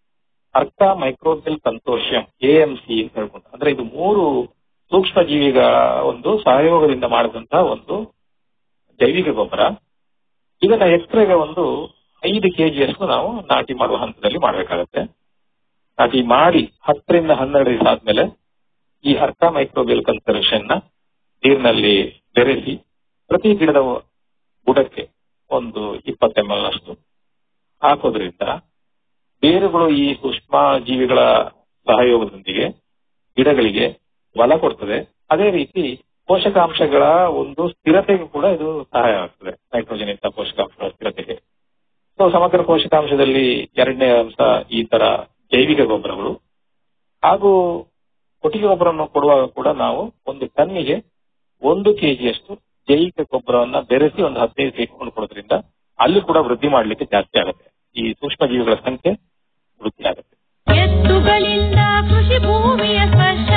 ಅರ್ಕ ಮೈಕ್ರೋಬಿಲ್ ಕನ್ಸೋರ್ಷಿಯಂ ಎಎಂಸಿ ಅಂತ ಹೇಳ್ಕೊಂಡು ಅಂದ್ರೆ ಇದು ಮೂರು ಸೂಕ್ಷ್ಮ ಜೀವಿಗಳ ಒಂದು ಸಹಯೋಗದಿಂದ ಮಾಡಿದಂತಹ ಒಂದು ಜೈವಿಕ ಗೊಬ್ಬರ ಇದನ್ನ ಎಕರೆಗೆ ಒಂದು ಐದು ಕೆಜಿಯಷ್ಟು ನಾವು ನಾಟಿ ಮಾಡುವ ಹಂತದಲ್ಲಿ ಮಾಡಬೇಕಾಗತ್ತೆ ನಾಟಿ ಮಾಡಿ ಹತ್ತರಿಂದ ಹನ್ನೆರಡು ದಿವಸ ಆದ್ಮೇಲೆ ಈ ಅರ್ಕ ಮೈಕ್ರೋಬಿಯಲ್ ಕನ್ಸರ್ವೇಷನ್ ನ ನೀರಿನಲ್ಲಿ ಬೆರೆಸಿ ಪ್ರತಿ ಗಿಡದ ಬುಡಕ್ಕೆ ಒಂದು ಇಪ್ಪತ್ತು ಎಂ ಎಲ್ ಅಷ್ಟು ಹಾಕೋದ್ರಿಂದ ಬೇರುಗಳು ಈ ಸೂಕ್ಷ್ಮ ಜೀವಿಗಳ ಸಹಯೋಗದೊಂದಿಗೆ ಗಿಡಗಳಿಗೆ ಬಲ ಕೊಡ್ತದೆ ಅದೇ ರೀತಿ ಪೋಷಕಾಂಶಗಳ ಒಂದು ಸ್ಥಿರತೆಗೂ ಕೂಡ ಇದು ಸಹಾಯ ಆಗ್ತದೆ ನೈಟ್ರೋಜನ್ ಇಂಥ ಪೋಷಕಾಂಶಗಳ ಸ್ಥಿರತೆಗೆ ಸೊ ಸಮಗ್ರ ಪೋಷಕಾಂಶದಲ್ಲಿ ಎರಡನೇ ಅಂಶ ಈ ತರ ಜೈವಿಕ ಗೊಬ್ಬರಗಳು ಹಾಗೂ ಕೊಟ್ಟಿಗೆ ಗೊಬ್ಬರವನ್ನು ಕೊಡುವಾಗ ಕೂಡ ನಾವು ಒಂದು ಟನ್ನಿಗೆ ಒಂದು ಕೆಜಿಯಷ್ಟು ಜೈವಿಕ ಗೊಬ್ಬರವನ್ನ ಬೆರೆಸಿ ಒಂದು ಹದಿನೈದು ಇಟ್ಕೊಂಡು ಕೊಡೋದ್ರಿಂದ ಅಲ್ಲಿ ಕೂಡ ವೃದ್ಧಿ ಮಾಡಲಿಕ್ಕೆ ಜಾಸ್ತಿ ಆಗುತ್ತೆ ಈ ಸೂಕ್ಷ್ಮ ಜೀವಿಗಳ ಸಂಖ್ಯೆ ವೃದ್ಧಿ ಆಗುತ್ತೆ ಎತ್ತುಗಳಿಂದ ಕೃಷಿ ಭೂಮಿಯ ಸ್ಪರ್ಶ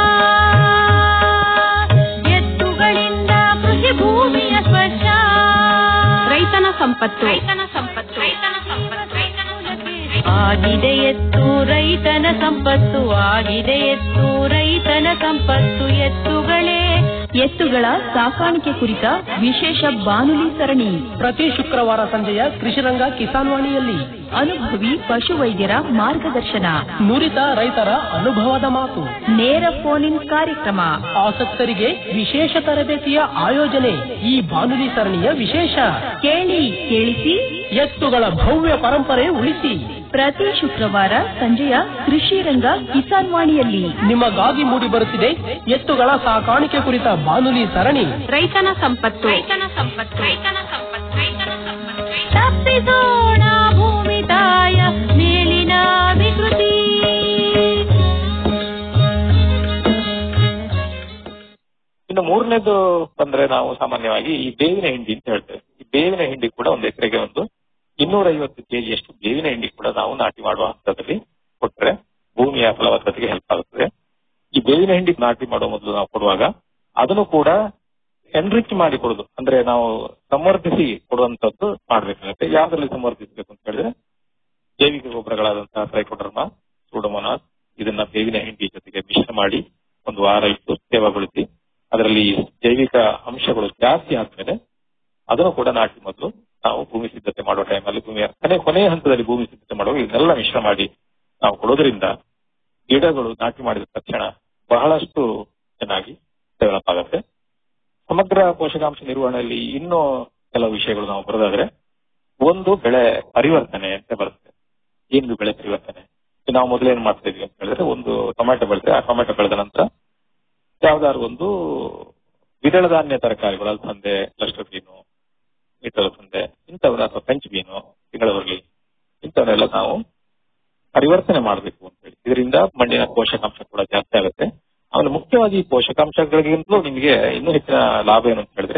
ಎತ್ತುಗಳಿಂದ ಕೃಷಿ ಭೂಮಿಯ ಸ್ಪರ್ಶ ರೈತನ ಸಂಪತ್ತು ರೈತನ ಸಂಪತ್ತು ರೈತನ ಸಂಪತ್ತು ರೈತನ ಆಗಿದೆ ಎತ್ತು ರೈತನ ಸಂಪತ್ತು ಆಗಿದೆ ಎತ್ತು ರೈತನ ಸಂಪತ್ತು ಎತ್ತುಗಳೇ ಎತ್ತುಗಳ ಸಾಕಾಣಿಕೆ ಕುರಿತ ವಿಶೇಷ ಬಾನುಲಿ ಸರಣಿ ಪ್ರತಿ ಶುಕ್ರವಾರ ಸಂಜೆಯ ಕೃಷಿರಂಗ ಕಿಸಾನ್ ವಾಣಿಯಲ್ಲಿ ಅನುಭವಿ ಪಶುವೈದ್ಯರ ಮಾರ್ಗದರ್ಶನ ನುರಿತ ರೈತರ ಅನುಭವದ ಮಾತು ನೇರ ಫೋನ್ ಇನ್ ಕಾರ್ಯಕ್ರಮ ಆಸಕ್ತರಿಗೆ ವಿಶೇಷ ತರಬೇತಿಯ ಆಯೋಜನೆ ಈ ಬಾನುಲಿ ಸರಣಿಯ ವಿಶೇಷ ಕೇಳಿ ಕೇಳಿಸಿ ಎತ್ತುಗಳ ಭವ್ಯ ಪರಂಪರೆ ಉಳಿಸಿ ಪ್ರತಿ ಶುಕ್ರವಾರ ಸಂಜೆಯ ಕೃಷಿ ರಂಗ ಕಿಸಾನ್ ವಾಣಿಯಲ್ಲಿ ನಿಮಗಾಗಿ ಮೂಡಿ ಬರುತ್ತಿದೆ ಎತ್ತುಗಳ ಸಾಕಾಣಿಕೆ ಕುರಿತ ಬಾನುಲಿ ಸರಣಿ ರೈತನ ಸಂಪತ್ತು ರೈತನ ಸಂಪತ್ತು ರೈತನ ಸಂಪತ್ತು ರೈತನ ಸಂಪತ್ತು ತಪ್ಪಿಸೋಣ ಭೂಮಿ ತಾಯ ಮೇಲಿನ ವಿಕೃತಿ ಇನ್ನು ಮೂರನೇದು ಬಂದ್ರೆ ನಾವು ಸಾಮಾನ್ಯವಾಗಿ ಈ ಬೇವಿನ ಹಿಂಡಿ ಅಂತ ಹೇಳ್ತೇವೆ ಈ ಬೇವಿನ ಹಿಂಡಿ ಕೂಡ ಒಂದು ಎಕರೆಗೆ ಒಂದು ಇನ್ನೂರ ಐವತ್ತು ಕೆಜಿಯಷ್ಟು ಬೇವಿನ ಹಿಂಡಿ ಕೂಡ ನಾವು ನಾಟಿ ಮಾಡುವ ಹಂತದಲ್ಲಿ ಕೊಟ್ರೆ ಭೂಮಿಯ ಫಲವತ್ತತೆಗೆ ಹೆಲ್ಪ್ ಆಗುತ್ತದೆ ಈ ಬೇವಿನ ಹಿಂಡಿ ನಾಟಿ ಮಾಡುವ ಮೊದಲು ನಾವು ಕೊಡುವಾಗ ಅದನ್ನು ಕೂಡ ಎನ್ರಿಚ್ ಮಾಡಿ ಕೊಡುದು ಅಂದ್ರೆ ನಾವು ಸಂವರ್ಧಿಸಿ ಕೊಡುವಂತದ್ದು ಮಾಡ್ಬೇಕಾಗುತ್ತೆ ಯಾವ್ದ್ರಲ್ಲಿ ಸಂವರ್ಧಿಸಬೇಕು ಅಂತ ಹೇಳಿದ್ರೆ ಜೈವಿಕ ಗೊಬ್ಬರಗಳಾದಂತಹ ಟ್ರೈಕೋಡರ್ಮ ಸೂಡೋಮೋನಾಸ್ ಇದನ್ನ ಬೇವಿನ ಹಿಂಡಿ ಜೊತೆಗೆ ಮಿಶ್ರ ಮಾಡಿ ಒಂದು ವಾರ ಇಟ್ಟು ಸೇವಗೊಳಿಸಿ ಅದರಲ್ಲಿ ಜೈವಿಕ ಅಂಶಗಳು ಜಾಸ್ತಿ ಆದ್ಮೇಲೆ ಅದನ್ನು ಕೂಡ ನಾಟಿ ಮೊದಲು ನಾವು ಭೂಮಿ ಸಿದ್ಧತೆ ಮಾಡುವ ಟೈಮಲ್ಲಿ ಭೂಮಿಯ ಕೊನೆ ಕೊನೆಯ ಹಂತದಲ್ಲಿ ಭೂಮಿ ಸಿದ್ಧತೆ ಮಾಡುವಾಗ ಇದನ್ನೆಲ್ಲ ಮಿಶ್ರ ಮಾಡಿ ನಾವು ಕೊಡೋದ್ರಿಂದ ಗಿಡಗಳು ನಾಟಿ ಮಾಡಿದ ತಕ್ಷಣ ಬಹಳಷ್ಟು ಚೆನ್ನಾಗಿ ಡೆವಲಪ್ ಆಗುತ್ತೆ ಸಮಗ್ರ ಪೋಷಕಾಂಶ ನಿರ್ವಹಣೆಯಲ್ಲಿ ಇನ್ನೂ ಕೆಲವು ವಿಷಯಗಳು ನಾವು ಬರೋದಾದ್ರೆ ಒಂದು ಬೆಳೆ ಪರಿವರ್ತನೆ ಅಂತ ಬರುತ್ತೆ ಏನು ಬೆಳೆ ಪರಿವರ್ತನೆ ಈಗ ನಾವು ಮೊದಲು ಏನ್ ಮಾಡ್ತಾ ಇದ್ವಿ ಅಂತ ಹೇಳಿದ್ರೆ ಒಂದು ಟೊಮ್ಯಾಟೊ ಬೆಳೆದ್ರೆ ಆ ಟೊಮ್ಯಾಟೊ ಬೆಳೆದ ನಂತರ ಯಾವ್ದಾದ್ರು ಒಂದು ದ್ವಿದಳ ಧಾನ್ಯ ತರಕಾರಿಗಳು ಅಲಸಂದೆ ಕ್ಲಸ್ಟರ್ ಬೀನು ಅಲಸಂದೆ ಇಂಥವನ್ನ ಅಥವಾ ಫ್ರೆಂಚ್ ಬೀನು ತಿಂಗಳವರ್ಲಿ ಇಂಥವನ್ನೆಲ್ಲ ನಾವು ಪರಿವರ್ತನೆ ಮಾಡಬೇಕು ಅಂತ ಹೇಳಿ ಇದರಿಂದ ಮಣ್ಣಿನ ಪೋಷಕಾಂಶ ಕೂಡ ಜಾಸ್ತಿ ಆಗುತ್ತೆ ಆಮೇಲೆ ಮುಖ್ಯವಾಗಿ ಈ ಪೋಷಕಾಂಶಗಳಿಗಿಂತಲೂ ನಿಮಗೆ ಇನ್ನೂ ಹೆಚ್ಚಿನ ಲಾಭ ಏನು ಅಂತ ಹೇಳಿದ್ರೆ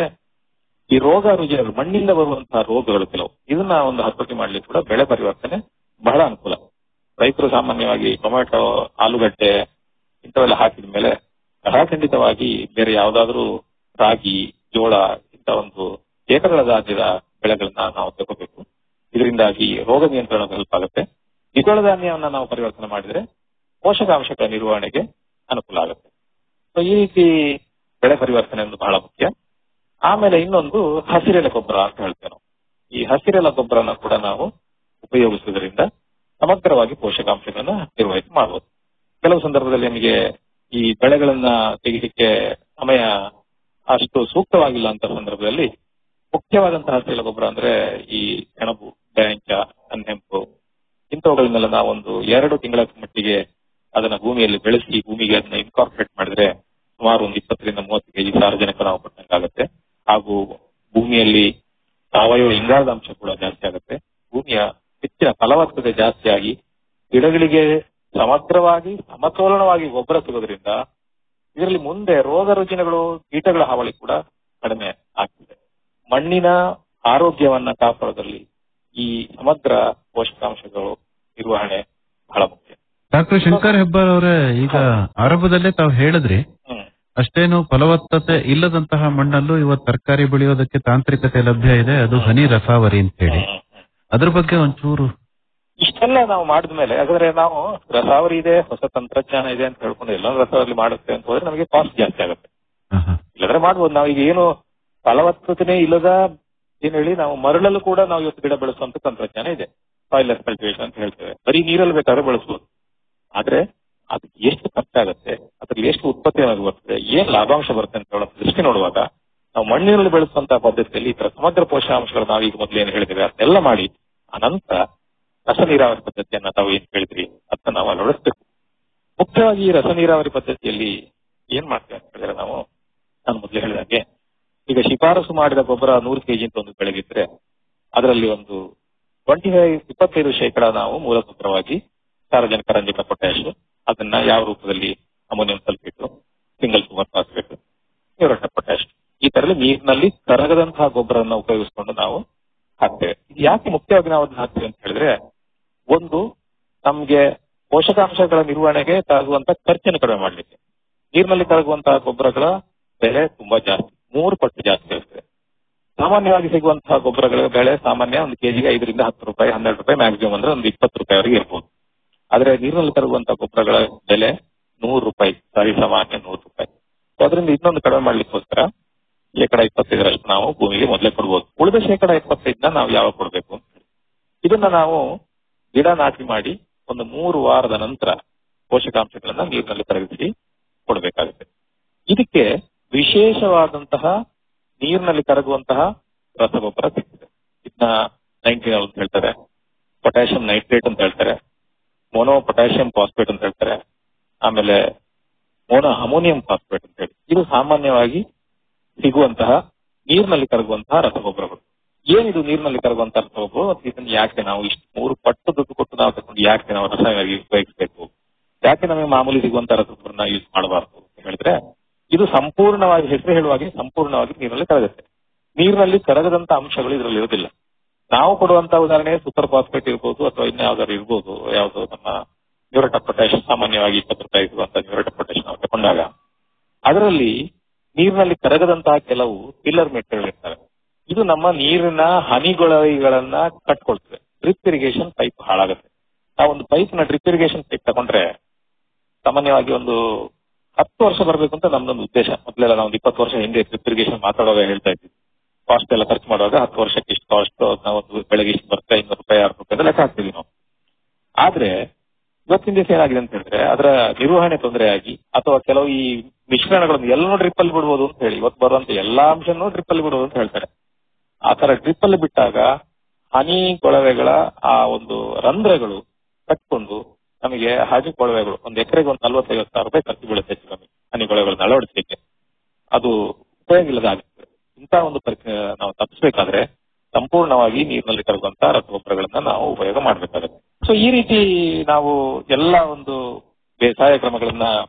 ಈ ರೋಗ ರುಜಿನಗಳು ಮಣ್ಣಿಂದ ಬರುವಂತಹ ರೋಗಗಳು ಕೆಲವು ಇದನ್ನ ಒಂದು ಹತೋಟಿ ಮಾಡ್ಲಿಕ್ಕೆ ಕೂಡ ಬೆಳೆ ಪರಿವರ್ತನೆ ಬಹಳ ಅನುಕೂಲ ರೈತರು ಸಾಮಾನ್ಯವಾಗಿ ಟೊಮೆಟೊ ಆಲೂಗಡ್ಡೆ ಇಂಥವೆಲ್ಲ ಹಾಕಿದ ಮೇಲೆ ಖಂಡಿತವಾಗಿ ಬೇರೆ ಯಾವ್ದಾದ್ರು ರಾಗಿ ಜೋಳ ಇಂಥ ಒಂದು ಏಕದಳ ಧಾನ್ಯದ ಬೆಳೆಗಳನ್ನ ನಾವು ತಗೋಬೇಕು ಇದರಿಂದಾಗಿ ರೋಗ ನಿಯಂತ್ರಣ ಹೆಲ್ಪ್ ಆಗುತ್ತೆ ದ್ವಿದಳ ಧಾನ್ಯವನ್ನ ನಾವು ಪರಿವರ್ತನೆ ಮಾಡಿದ್ರೆ ಪೋಷಕಾಂಶಗಳ ನಿರ್ವಹಣೆಗೆ ಅನುಕೂಲ ಆಗುತ್ತೆ ಸೊ ಈ ರೀತಿ ಬೆಳೆ ಪರಿವರ್ತನೆ ಒಂದು ಬಹಳ ಮುಖ್ಯ ಆಮೇಲೆ ಇನ್ನೊಂದು ಹಸಿರೆಲೆ ಗೊಬ್ಬರ ಅಂತ ಹೇಳ್ತೇವೆ ನಾವು ಈ ಹಸಿರೆಲೆ ಗೊಬ್ಬರನ ಕೂಡ ನಾವು ಉಪಯೋಗಿಸುವುದರಿಂದ ಸಮಗ್ರವಾಗಿ ಪೋಷಕಾಂಶಗಳನ್ನ ನಿರ್ವಹಿಸಿ ಮಾಡಬಹುದು ಕೆಲವು ಸಂದರ್ಭದಲ್ಲಿ ನಿಮಗೆ ಈ ಬೆಳೆಗಳನ್ನ ತೆಗಿಲಿಕ್ಕೆ ಸಮಯ ಅಷ್ಟು ಸೂಕ್ತವಾಗಿಲ್ಲ ಅಂತ ಸಂದರ್ಭದಲ್ಲಿ ಮುಖ್ಯವಾದಂತಹ ಹಸಿರೆಲೆ ಗೊಬ್ಬರ ಅಂದ್ರೆ ಈ ಸೆಣಬು ಬ್ಯಾಂಕ ಅನ್ನೆಂಪು ಇಂಥವುಗಳನ್ನೆಲ್ಲ ನಾವೊಂದು ಎರಡು ತಿಂಗಳ ಮಟ್ಟಿಗೆ ಅದನ್ನ ಭೂಮಿಯಲ್ಲಿ ಬೆಳೆಸಿ ಭೂಮಿಗೆ ಅದನ್ನ ಇನ್ಕಾರ್ಪೊರೇಟ್ ಮಾಡಿದ್ರೆ ಸುಮಾರು ಒಂದು ಇಪ್ಪತ್ತರಿಂದ ಮೂವತ್ತು ಕೆಜಿ ಸಾರಜನಕ ನಾವು ಕೊಟ್ಟಂಗಾಗುತ್ತೆ ಹಾಗೂ ಭೂಮಿಯಲ್ಲಿ ಸಾವಯವ ಇಂಗಾಲದ ಅಂಶ ಕೂಡ ಜಾಸ್ತಿ ಆಗುತ್ತೆ ಭೂಮಿಯ ಹೆಚ್ಚಿನ ಫಲವತ್ತತೆ ಜಾಸ್ತಿಯಾಗಿ ಗಿಡಗಳಿಗೆ ಸಮಗ್ರವಾಗಿ ಸಮತೋಲನವಾಗಿ ಗೊಬ್ಬರ ಸಿಗೋದ್ರಿಂದ ಇದರಲ್ಲಿ ಮುಂದೆ ರೋಗ ರುಜಿನಗಳು ಕೀಟಗಳ ಹಾವಳಿ ಕೂಡ ಕಡಿಮೆ ಆಗ್ತಿದೆ ಮಣ್ಣಿನ ಆರೋಗ್ಯವನ್ನ ಕಾಪಾಡೋದ್ರಲ್ಲಿ ಈ ಸಮಗ್ರ ಪೋಷಕಾಂಶಗಳು ನಿರ್ವಹಣೆ ಬಹಳ ಮುಖ್ಯ ಡಾಕ್ಟರ್ ಶಂಕರ್ ಹೆಬ್ಬಾರ್ ಅವರೇ ಈಗ ಆರಂಭದಲ್ಲೇ ತಾವು ಹೇಳಿದ್ರಿ ಹ್ಮ್ ಅಷ್ಟೇನು ಫಲವತ್ತತೆ ಇಲ್ಲದಂತಹ ಮಣ್ಣಲ್ಲೂ ಇವತ್ತು ತರಕಾರಿ ಬೆಳೆಯೋದಕ್ಕೆ ತಾಂತ್ರಿಕತೆ ಲಭ್ಯ ಇದೆ ಅದು ಹನಿ ರಸಾವರಿ ಅಂತ ಹೇಳಿ ಹ್ಮ್, ಹ್ಮ್. ಅದ್ರ ಬಗ್ಗೆ ಒಂಚೂರು ಇಷ್ಟೆಲ್ಲ ನಾವು ಮಾಡಿದ್ಮೇಲೆ ಯಾಕಂದ್ರೆ ನಾವು ರಸಾವರಿ ಇದೆ ಹೊಸ ತಂತ್ರಜ್ಞಾನ ಇದೆ ಅಂತ ಹೇಳ್ಕೊಂಡು ಎಲ್ಲ ರಸಾವರಿ ಮಾಡುತ್ತೆ ಅಂತ ಹೋದ್ರೆ ನಮಗೆ ಕಾಸ್ಟ್ ಜಾಸ್ತಿ ಆಗುತ್ತೆ ಹ, ಹ. ಇಲ್ಲದ್ರೆ ಮಾಡ್ಬೋದು ನಾವೀಗ ಏನು ಫಲವತ್ತತೆನೇ ಇಲ್ಲದ ಏನ್ ಹೇಳಿ ನಾವು ಮರಳಲ್ಲೂ ಕೂಡ ನಾವು ಇವತ್ತು ಗಿಡ ಬೆಳೆಸುವಂತ ತಂತ್ರಜ್ಞಾನ ಇದೆ ಸಾಯಿಲ್ ಕಲ್ಟಿವೇಶನ್ ಅಂತ ಹೇಳ್ತೇವೆ ಬರೀ ನೀರಲ್ಲಿ ಬೇಕಾದ್ರೆ ಬೆಳೆಸ್ಬೋದು ಆದ್ರೆ ಅದಕ್ಕೆ ಎಷ್ಟು ಖರ್ಚಾಗುತ್ತೆ ಅದ್ರಲ್ಲಿ ಎಷ್ಟು ಉತ್ಪತ್ತಿಯಾಗಿ ಬರ್ತದೆ ಏನ್ ಲಾಭಾಂಶ ಬರುತ್ತೆ ಅಂತ ಹೇಳೋ ದೃಷ್ಟಿ ನೋಡುವಾಗ ನಾವು ಮಣ್ಣಿನಲ್ಲಿ ಬೆಳೆಸುವಂತಹ ಪದ್ಧತಿಯಲ್ಲಿ ಈ ತರ ಸಮಗ್ರ ಪೋಷಕಾಂಶಗಳು ನಾವು ಈಗ ಮೊದಲು ಏನು ಹೇಳಿದ್ದೇವೆ ಅದನ್ನೆಲ್ಲ ಮಾಡಿ ಅನಂತರ ರಸ ನೀರಾವರಿ ಪದ್ಧತಿಯನ್ನ ತಾವು ಏನ್ ಹೇಳಿದ್ರಿ ಅದನ್ನ ನಾವು ಅಳವಡಿಸ್ಬೇಕು ಮುಖ್ಯವಾಗಿ ಈ ರಸ ನೀರಾವರಿ ಪದ್ಧತಿಯಲ್ಲಿ ಏನ್ ಮಾಡ್ತೇವೆ ಅಂತ ಹೇಳಿದ್ರೆ ನಾವು ನಾನು ಮೊದಲು ಹೇಳಿದಾಗೆ ಈಗ ಶಿಫಾರಸು ಮಾಡಿದ ಗೊಬ್ಬರ ನೂರು ಕೆಜಿ ಅಂತ ಒಂದು ಬೆಳೆಗಿದ್ರೆ ಅದರಲ್ಲಿ ಒಂದು ಟ್ವೆಂಟಿ ಫೈವ್ ಇಪ್ಪತ್ತೈದು ಶೇಕಡ ನಾವು ಮೂಲ ಗೊಬ್ಬರವಾಗಿ ಸಾರ್ವಜನಿಕ ರಂಜಕ ಪೊಟ್ಯಾಶ್ ಅದನ್ನ ಯಾವ ರೂಪದಲ್ಲಿ ammonium sulphate single superphosphate muriate potash ಈ ತರದಲ್ಲಿ ನೀರಿನಲ್ಲಿ ಕರಗದಂತಹ ಗೊಬ್ಬರವನ್ನು ಉಪಯೋಗಿಸಿಕೊಂಡು ನಾವು ಹಾಕ್ತೇವೆ ಇದು ಯಾಕೆ ಮುಖ್ಯವಾಗಿ ನಾವು ಅದನ್ನ ಹಾಕ್ತೇವೆ ಅಂತ ಹೇಳಿದ್ರೆ ಒಂದು ನಮ್ಗೆ ಪೋಷಕಾಂಶಗಳ ನಿರ್ವಹಣೆಗೆ ತಾಗುವಂತ ಖರ್ಚನ್ನು ಕಡಿಮೆ ಮಾಡಲಿಕ್ಕೆ ನೀರಿನಲ್ಲಿ ಕರಗುವಂತಹ ಗೊಬ್ಬರಗಳ ಬೆಲೆ ತುಂಬಾ ಜಾಸ್ತಿ ಮೂರು ಪಟ್ಟು ಜಾಸ್ತಿ ಇರ್ತದೆ ಸಾಮಾನ್ಯವಾಗಿ ಸಿಗುವಂತಹ ಗೊಬ್ಬರಗಳ ಬೆಲೆ ಸಾಮಾನ್ಯ ಒಂದು ಕೆಜಿಗೆ ಐದರಿಂದ ಹತ್ತು ರೂಪಾಯಿ ಹನ್ನೆರಡು ರೂಪಾಯಿ ಮ್ಯಾಕ್ಸಿಮಮ್ ಅಂದ್ರೆ ಒಂದು ಇಪ್ಪತ್ತು ರೂಪಾಯಿವರೆಗೆ ಇರ್ಬೋದು ಆದ್ರೆ ನೀರಿನಲ್ಲಿ ಕರಗುವಂತಹ ಗೊಬ್ಬರಗಳ ಬೆಲೆ ನೂರು ರೂಪಾಯಿ ಸರಿ ಸಾಮಾನ್ಯ ನೂರು ರೂಪಾಯಿ So ಅದರಿಂದ ಇನ್ನೊಂದು ಕಡಿಮೆ ಮಾಡ್ಲಿಕ್ಕೋಸ್ಕರ ಶೇಕಡ ಇಪ್ಪತ್ತೈದರಷ್ಟು ನಾವು ಭೂಮಿಗೆ ಮೊದಲೇ ಕೊಡ್ಬೋದು ಉಳಿದ ಶೇಕಡ ಇಪ್ಪತ್ತೈದನ್ನ ನಾವು ಯಾವಾಗ ಕೊಡಬೇಕು ಅಂತ ಹೇಳಿ ಇದನ್ನ ನಾವು ಗಿಡ ನಾಟಿ ಮಾಡಿ ಒಂದು ಮೂರು ವಾರದ ನಂತರ ಪೋಷಕಾಂಶಗಳನ್ನ ನೀರಿನಲ್ಲಿ ಕರಗಿಸಿ ಕೊಡಬೇಕಾಗುತ್ತೆ ಇದಕ್ಕೆ ವಿಶೇಷವಾದಂತಹ ನೀರಿನಲ್ಲಿ ಕರಗುವಂತಹ ರಸಗೊಬ್ಬರ ಸಿಗ್ತದೆ ಇದನ್ನ ನೈನ್ಟೀನ್ ಅಂತ ಹೇಳ್ತಾರೆ ಪೊಟ್ಯಾಷಿಯಂ ನೈಟ್ರೇಟ್ ಅಂತ ಹೇಳ್ತಾರೆ ಮೋನೋ ಪೊಟ್ಯಾಷಿಯಂ ಫಾಸ್ಫೇಟ್ ಅಂತ ಹೇಳ್ತಾರೆ ಆಮೇಲೆ ಮೋನೋ ಅಮೋನಿಯಂ ಫಾಸ್ಫೇಟ್ ಅಂತ ಹೇಳಿ ಇದು ಸಾಮಾನ್ಯವಾಗಿ ಸಿಗುವಂತಹ ನೀರಿನಲ್ಲಿ ಕರಗುವಂತಹ ರಸಗೊಬ್ಬರಗಳು ಏನಿದು ನೀರಿನಲ್ಲಿ ಕರಗುವಂತಹ ರಸಗೊಬ್ಬರ ಮತ್ತು ಇದನ್ನ ಯಾಕೆ ನಾವು ಇಷ್ಟು ಮೂರು ಪಟ್ಟು ದುಡ್ಡು ಕೊಟ್ಟು ನಾವು ತಗೊಂಡು ಯಾಕೆ ನಾವು ರಸಾಯನಿಕ ಉಪಯೋಗಿಸಬೇಕು ಯಾಕೆ ನಮಗೆ ಮಾಮೂಲಿ ಸಿಗುವಂತಹ ರಸಗೊಬ್ಬರನ ಯೂಸ್ ಮಾಡಬಾರ್ದು ಅಂತ ಹೇಳಿದ್ರೆ ಇದು ಸಂಪೂರ್ಣವಾಗಿ ಹೆಸರು ಹೇಳುವಾಗೆ ಸಂಪೂರ್ಣವಾಗಿ ನೀರಿನಲ್ಲಿ ಕರಗುತ್ತೆ ನೀರಿನಲ್ಲಿ ಕರಗದಂತ ಅಂಶಗಳು ಇದರಲ್ಲಿ ಇರೋದಿಲ್ಲ ನಾವು ಕೊಡುವಂತ ಉದಾಹರಣೆ ಸೂಪರ್ ಫಾಸ್ಫೇಟ್ ಇರ್ಬೋದು ಅಥವಾ ಇನ್ಯಾವ್ದಾದ್ರು ಇರ್ಬೋದು ಯಾವುದು ನಮ್ಮ ನ್ಯೂರಟ ಪೊಟ್ಯಾಶ್ ಸಾಮಾನ್ಯವಾಗಿ ಇಪ್ಪತ್ತು ರೂಪಾಯಿ ಸಿಗುವಂತ ನ್ಯೂರಟ ಪೊಟ್ಯಾಶ್ ನಾವು ತಗೊಂಡಾಗ ಅದರಲ್ಲಿ ನೀರಿನಲ್ಲಿ ಕರಗದಂತಹ ಕೆಲವು ಪಿಲ್ಲರ್ ಮೆಟೀರಿಯಲ್ ಇರ್ತವೆ ಇದು ನಮ್ಮ ನೀರಿನ ಹನಿಗೊಳವಿಗಳನ್ನ ಕಟ್ಕೊಳ್ತದೆ ಡ್ರಿಪ್ ಇರಿಗೇಷನ್ ಪೈಪ್ ಹಾಳಾಗುತ್ತೆ ನಾವು ಒಂದು ಪೈಪ್ ನ ಡ್ರಿಪ್ ಇರಿಗೇಷನ್ ಪೈಪ್ ತಗೊಂಡ್ರೆ ಸಾಮಾನ್ಯವಾಗಿ ಒಂದು ಹತ್ತು ವರ್ಷ ಬರಬೇಕು ಅಂತ ನಮ್ದೊಂದು ಉದ್ದೇಶ ಮೊದಲೆಲ್ಲ ನಾವು ಒಂದು ಇಪ್ಪತ್ತು ವರ್ಷ ಹಿಂದೆ ಡ್ರಿಪ್ ಇರಿಗೇಷನ್ ಮಾತಾಡುವಾಗ ಹೇಳ್ತಾ ಇದ್ವಿ ಕಾಸ್ಟ್ ಎಲ್ಲ ಖರ್ಚು ಮಾಡುವಾಗ ಹತ್ತು ವರ್ಷಕ್ಕೆ ಇಷ್ಟು ಕಾಸ್ಟ್ ನಾವು ಒಂದು ಬೆಳಗ್ಗೆ ಇಷ್ಟು ಬರುತ್ತೆ ಇನ್ನೂರು ರೂಪಾಯಿ ಆರು ರೂಪಾಯಿ ಅಂತ ಲೆಕ್ಕ ಹಾಕ್ತೀವಿ ನಾವು ಆದ್ರೆ ಇವತ್ತಿನ ದಿವಸ ಏನಾಗಿದೆ ಅಂತ ಹೇಳಿದ್ರೆ ಅದರ ನಿರ್ವಹಣೆ ತೊಂದರೆಯಾಗಿ ಅಥವಾ ಕೆಲವು ಈ ಮಿಶ್ರಣಗಳನ್ನು ಎಲ್ಲನೂ ಡ್ರಿಪ್ ಅಲ್ಲಿ ಬಿಡ್ಬೋದು ಅಂತ ಹೇಳಿ ಇವತ್ತು ಬರುವಂತ ಎಲ್ಲಾ ಅಂಶನೂ ಡ್ರಿಪ್ ಅಲ್ಲಿ ಬಿಡ್ಬೋದು ಅಂತ ಹೇಳ್ತಾರೆ ಆ ತರ ಡ್ರಿಪ್ ಅಲ್ಲಿ ಬಿಟ್ಟಾಗ ಹನಿ ಕೊಳವೆಗಳ ಆ ಒಂದು ರಂಧ್ರಗಳು ಕಟ್ಕೊಂಡು ನಮಗೆ ಹನಿ ಕೊಳವೆಗಳು ಒಂದು ಎಕರೆಗೆ ಒಂದು ನಲ್ವತ್ತೈವತ್ತು ಸಾವಿರ ರೂಪಾಯಿ ಖರ್ಚು ಬೀಳುತ್ತೆ ಹೆಚ್ಚು ಕಮ್ಮಿ ಹನಿ ಕೊಳವೆಗಳನ್ನ ಅಳವಡಿಸಲಿಕ್ಕೆ ಅದು ಉಪಯೋಗ ಇಲ್ಲದ ಆಗುತ್ತೆ ಇಂಥ ಒಂದು ಪರಿಸ್ಥಿತಿ ನಾವು ತಪ್ಪಿಸಬೇಕಾದ್ರೆ ಸಂಪೂರ್ಣವಾಗಿ ನೀರಿನಲ್ಲಿ ಕರಗುವಂತ ರಸಗೊಬ್ಬರಗಳನ್ನ ನಾವು ಉಪಯೋಗ ಮಾಡಬೇಕಾಗುತ್ತೆ ಸೊ ಈ ರೀತಿ ನಾವು ಎಲ್ಲ ಒಂದು ಬೇಸಾಯ ಕ್ರಮಗಳನ್ನ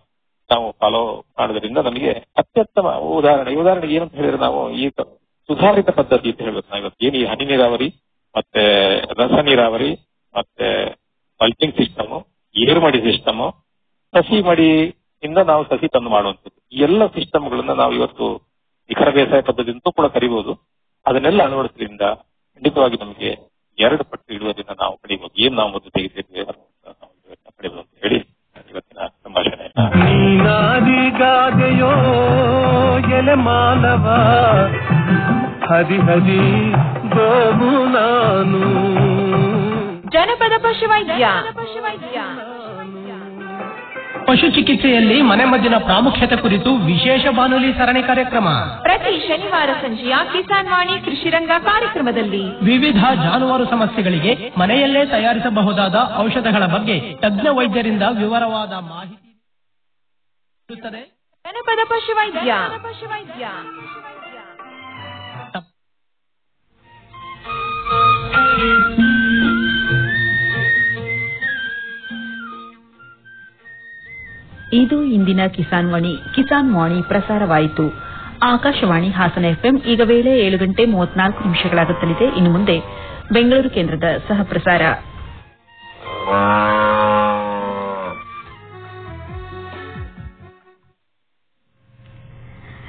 ನಾವು ಫಾಲೋ ಮಾಡೋದ್ರಿಂದ ನಮಗೆ ಅತ್ಯುತ್ತಮ ಉದಾಹರಣೆ ಉದಾಹರಣೆಗೆ ಏನಂತ ಹೇಳಿದ್ರೆ ನಾವು ಈ ಸುಧಾರಿತ ಪದ್ಧತಿ ಅಂತ ಹೇಳ್ಬೇಕು ನಾವು ಇವತ್ತು ಏನು ಈ ಹನಿ ನೀರಾವರಿ ಮತ್ತೆ ರಸ ನೀರಾವರಿ ಮತ್ತೆ ಮಲ್ಚಿಂಗ್ ಸಿಸ್ಟಮ್ ಏರುಮಡಿ ಸಿಸ್ಟಮ್ ಸಸಿ ಮಡಿಯಿಂದ ನಾವು ಸಸಿ ತಂದು ಮಾಡುವಂಥದ್ದು ಈ ಎಲ್ಲ ಸಿಸ್ಟಮ್ಗಳನ್ನ ನಾವು ಇವತ್ತು ನಿಖರ ಬೇಸಾಯ ಪದ್ಧತಿ ಅಂತೂ ಕೂಡ ಕರಿಬಹುದು ಅದನ್ನೆಲ್ಲ ಅಳವಡಿಸೋದ್ರಿಂದ ಖಂಡಿತವಾಗಿ ನಮಗೆ ಎರಡು ಪಟ್ಟು ಇಳುವರಿನ ನಾವು ಪಡಿಬಹುದು ಏನ್ ನಾವು ಮೊದಲು ತೆಗೆದಿದ್ದೇವೆ ಅದನ್ನ ನಾವು ಇಳುವರಿನ ಪಡಿಬಹುದು ಅಂತ ಹೇಳಿ ಇವತ್ತಿನ ಸಂಭಾಷಣೆಯನ್ನ ನೀನಾದಿಗಾದೆಯೋ ಎಲೆ ಮಾನವ ಹರಿ ಹರಿ ಗೋವು ನಾನು ಜನಪದ ಪಶುವೈದ್ಯ ಪಶು ಚಿಕಿತ್ಸೆಯಲ್ಲಿ ಮನೆಮದ್ದಿನ ಪ್ರಾಮುಖ್ಯತೆ ಕುರಿತು ವಿಶೇಷ ಬಾನುಲಿ ಸರಣಿ ಕಾರ್ಯಕ್ರಮ ಪ್ರತಿ ಶನಿವಾರ ಸಂಜೆಯ ಕಿಸಾನ್ ವಾಣಿ ಕೃಷಿರಂಗ ಕಾರ್ಯಕ್ರಮದಲ್ಲಿ ವಿವಿಧ ಜಾನುವಾರು ಸಮಸ್ಯೆಗಳಿಗೆ ಮನೆಯಲ್ಲೇ ತಯಾರಿಸಬಹುದಾದ ಔಷಧಗಳ ಬಗ್ಗೆ ತಜ್ಞ ವೈದ್ಯರಿಂದ ವಿವರವಾದ ಮಾಹಿತಿ ಇರುತ್ತದೆ. ಜನಪದ ಪಶುವೈದ್ಯ ಇದು ಇಂದಿನ ಕಿಸಾನ್ ವಾಣಿ ಕಿಸಾನ್ ವಾಣಿ ಪ್ರಸಾರವಾಯಿತು ಆಕಾಶವಾಣಿ ಹಾಸನ ಎಫ್ಎಂ ಈಗ ವೇಳೆ ಏಳು ಗಂಟೆ ಮೂವತ್ನಾಲ್ಕು ನಿಮಿಷಗಳಾಗುತ್ತಲಿದೆ ಇನ್ನು ಮುಂದೆ ಬೆಂಗಳೂರು ಕೇಂದ್ರದ ಸಹ ಪ್ರಸಾರ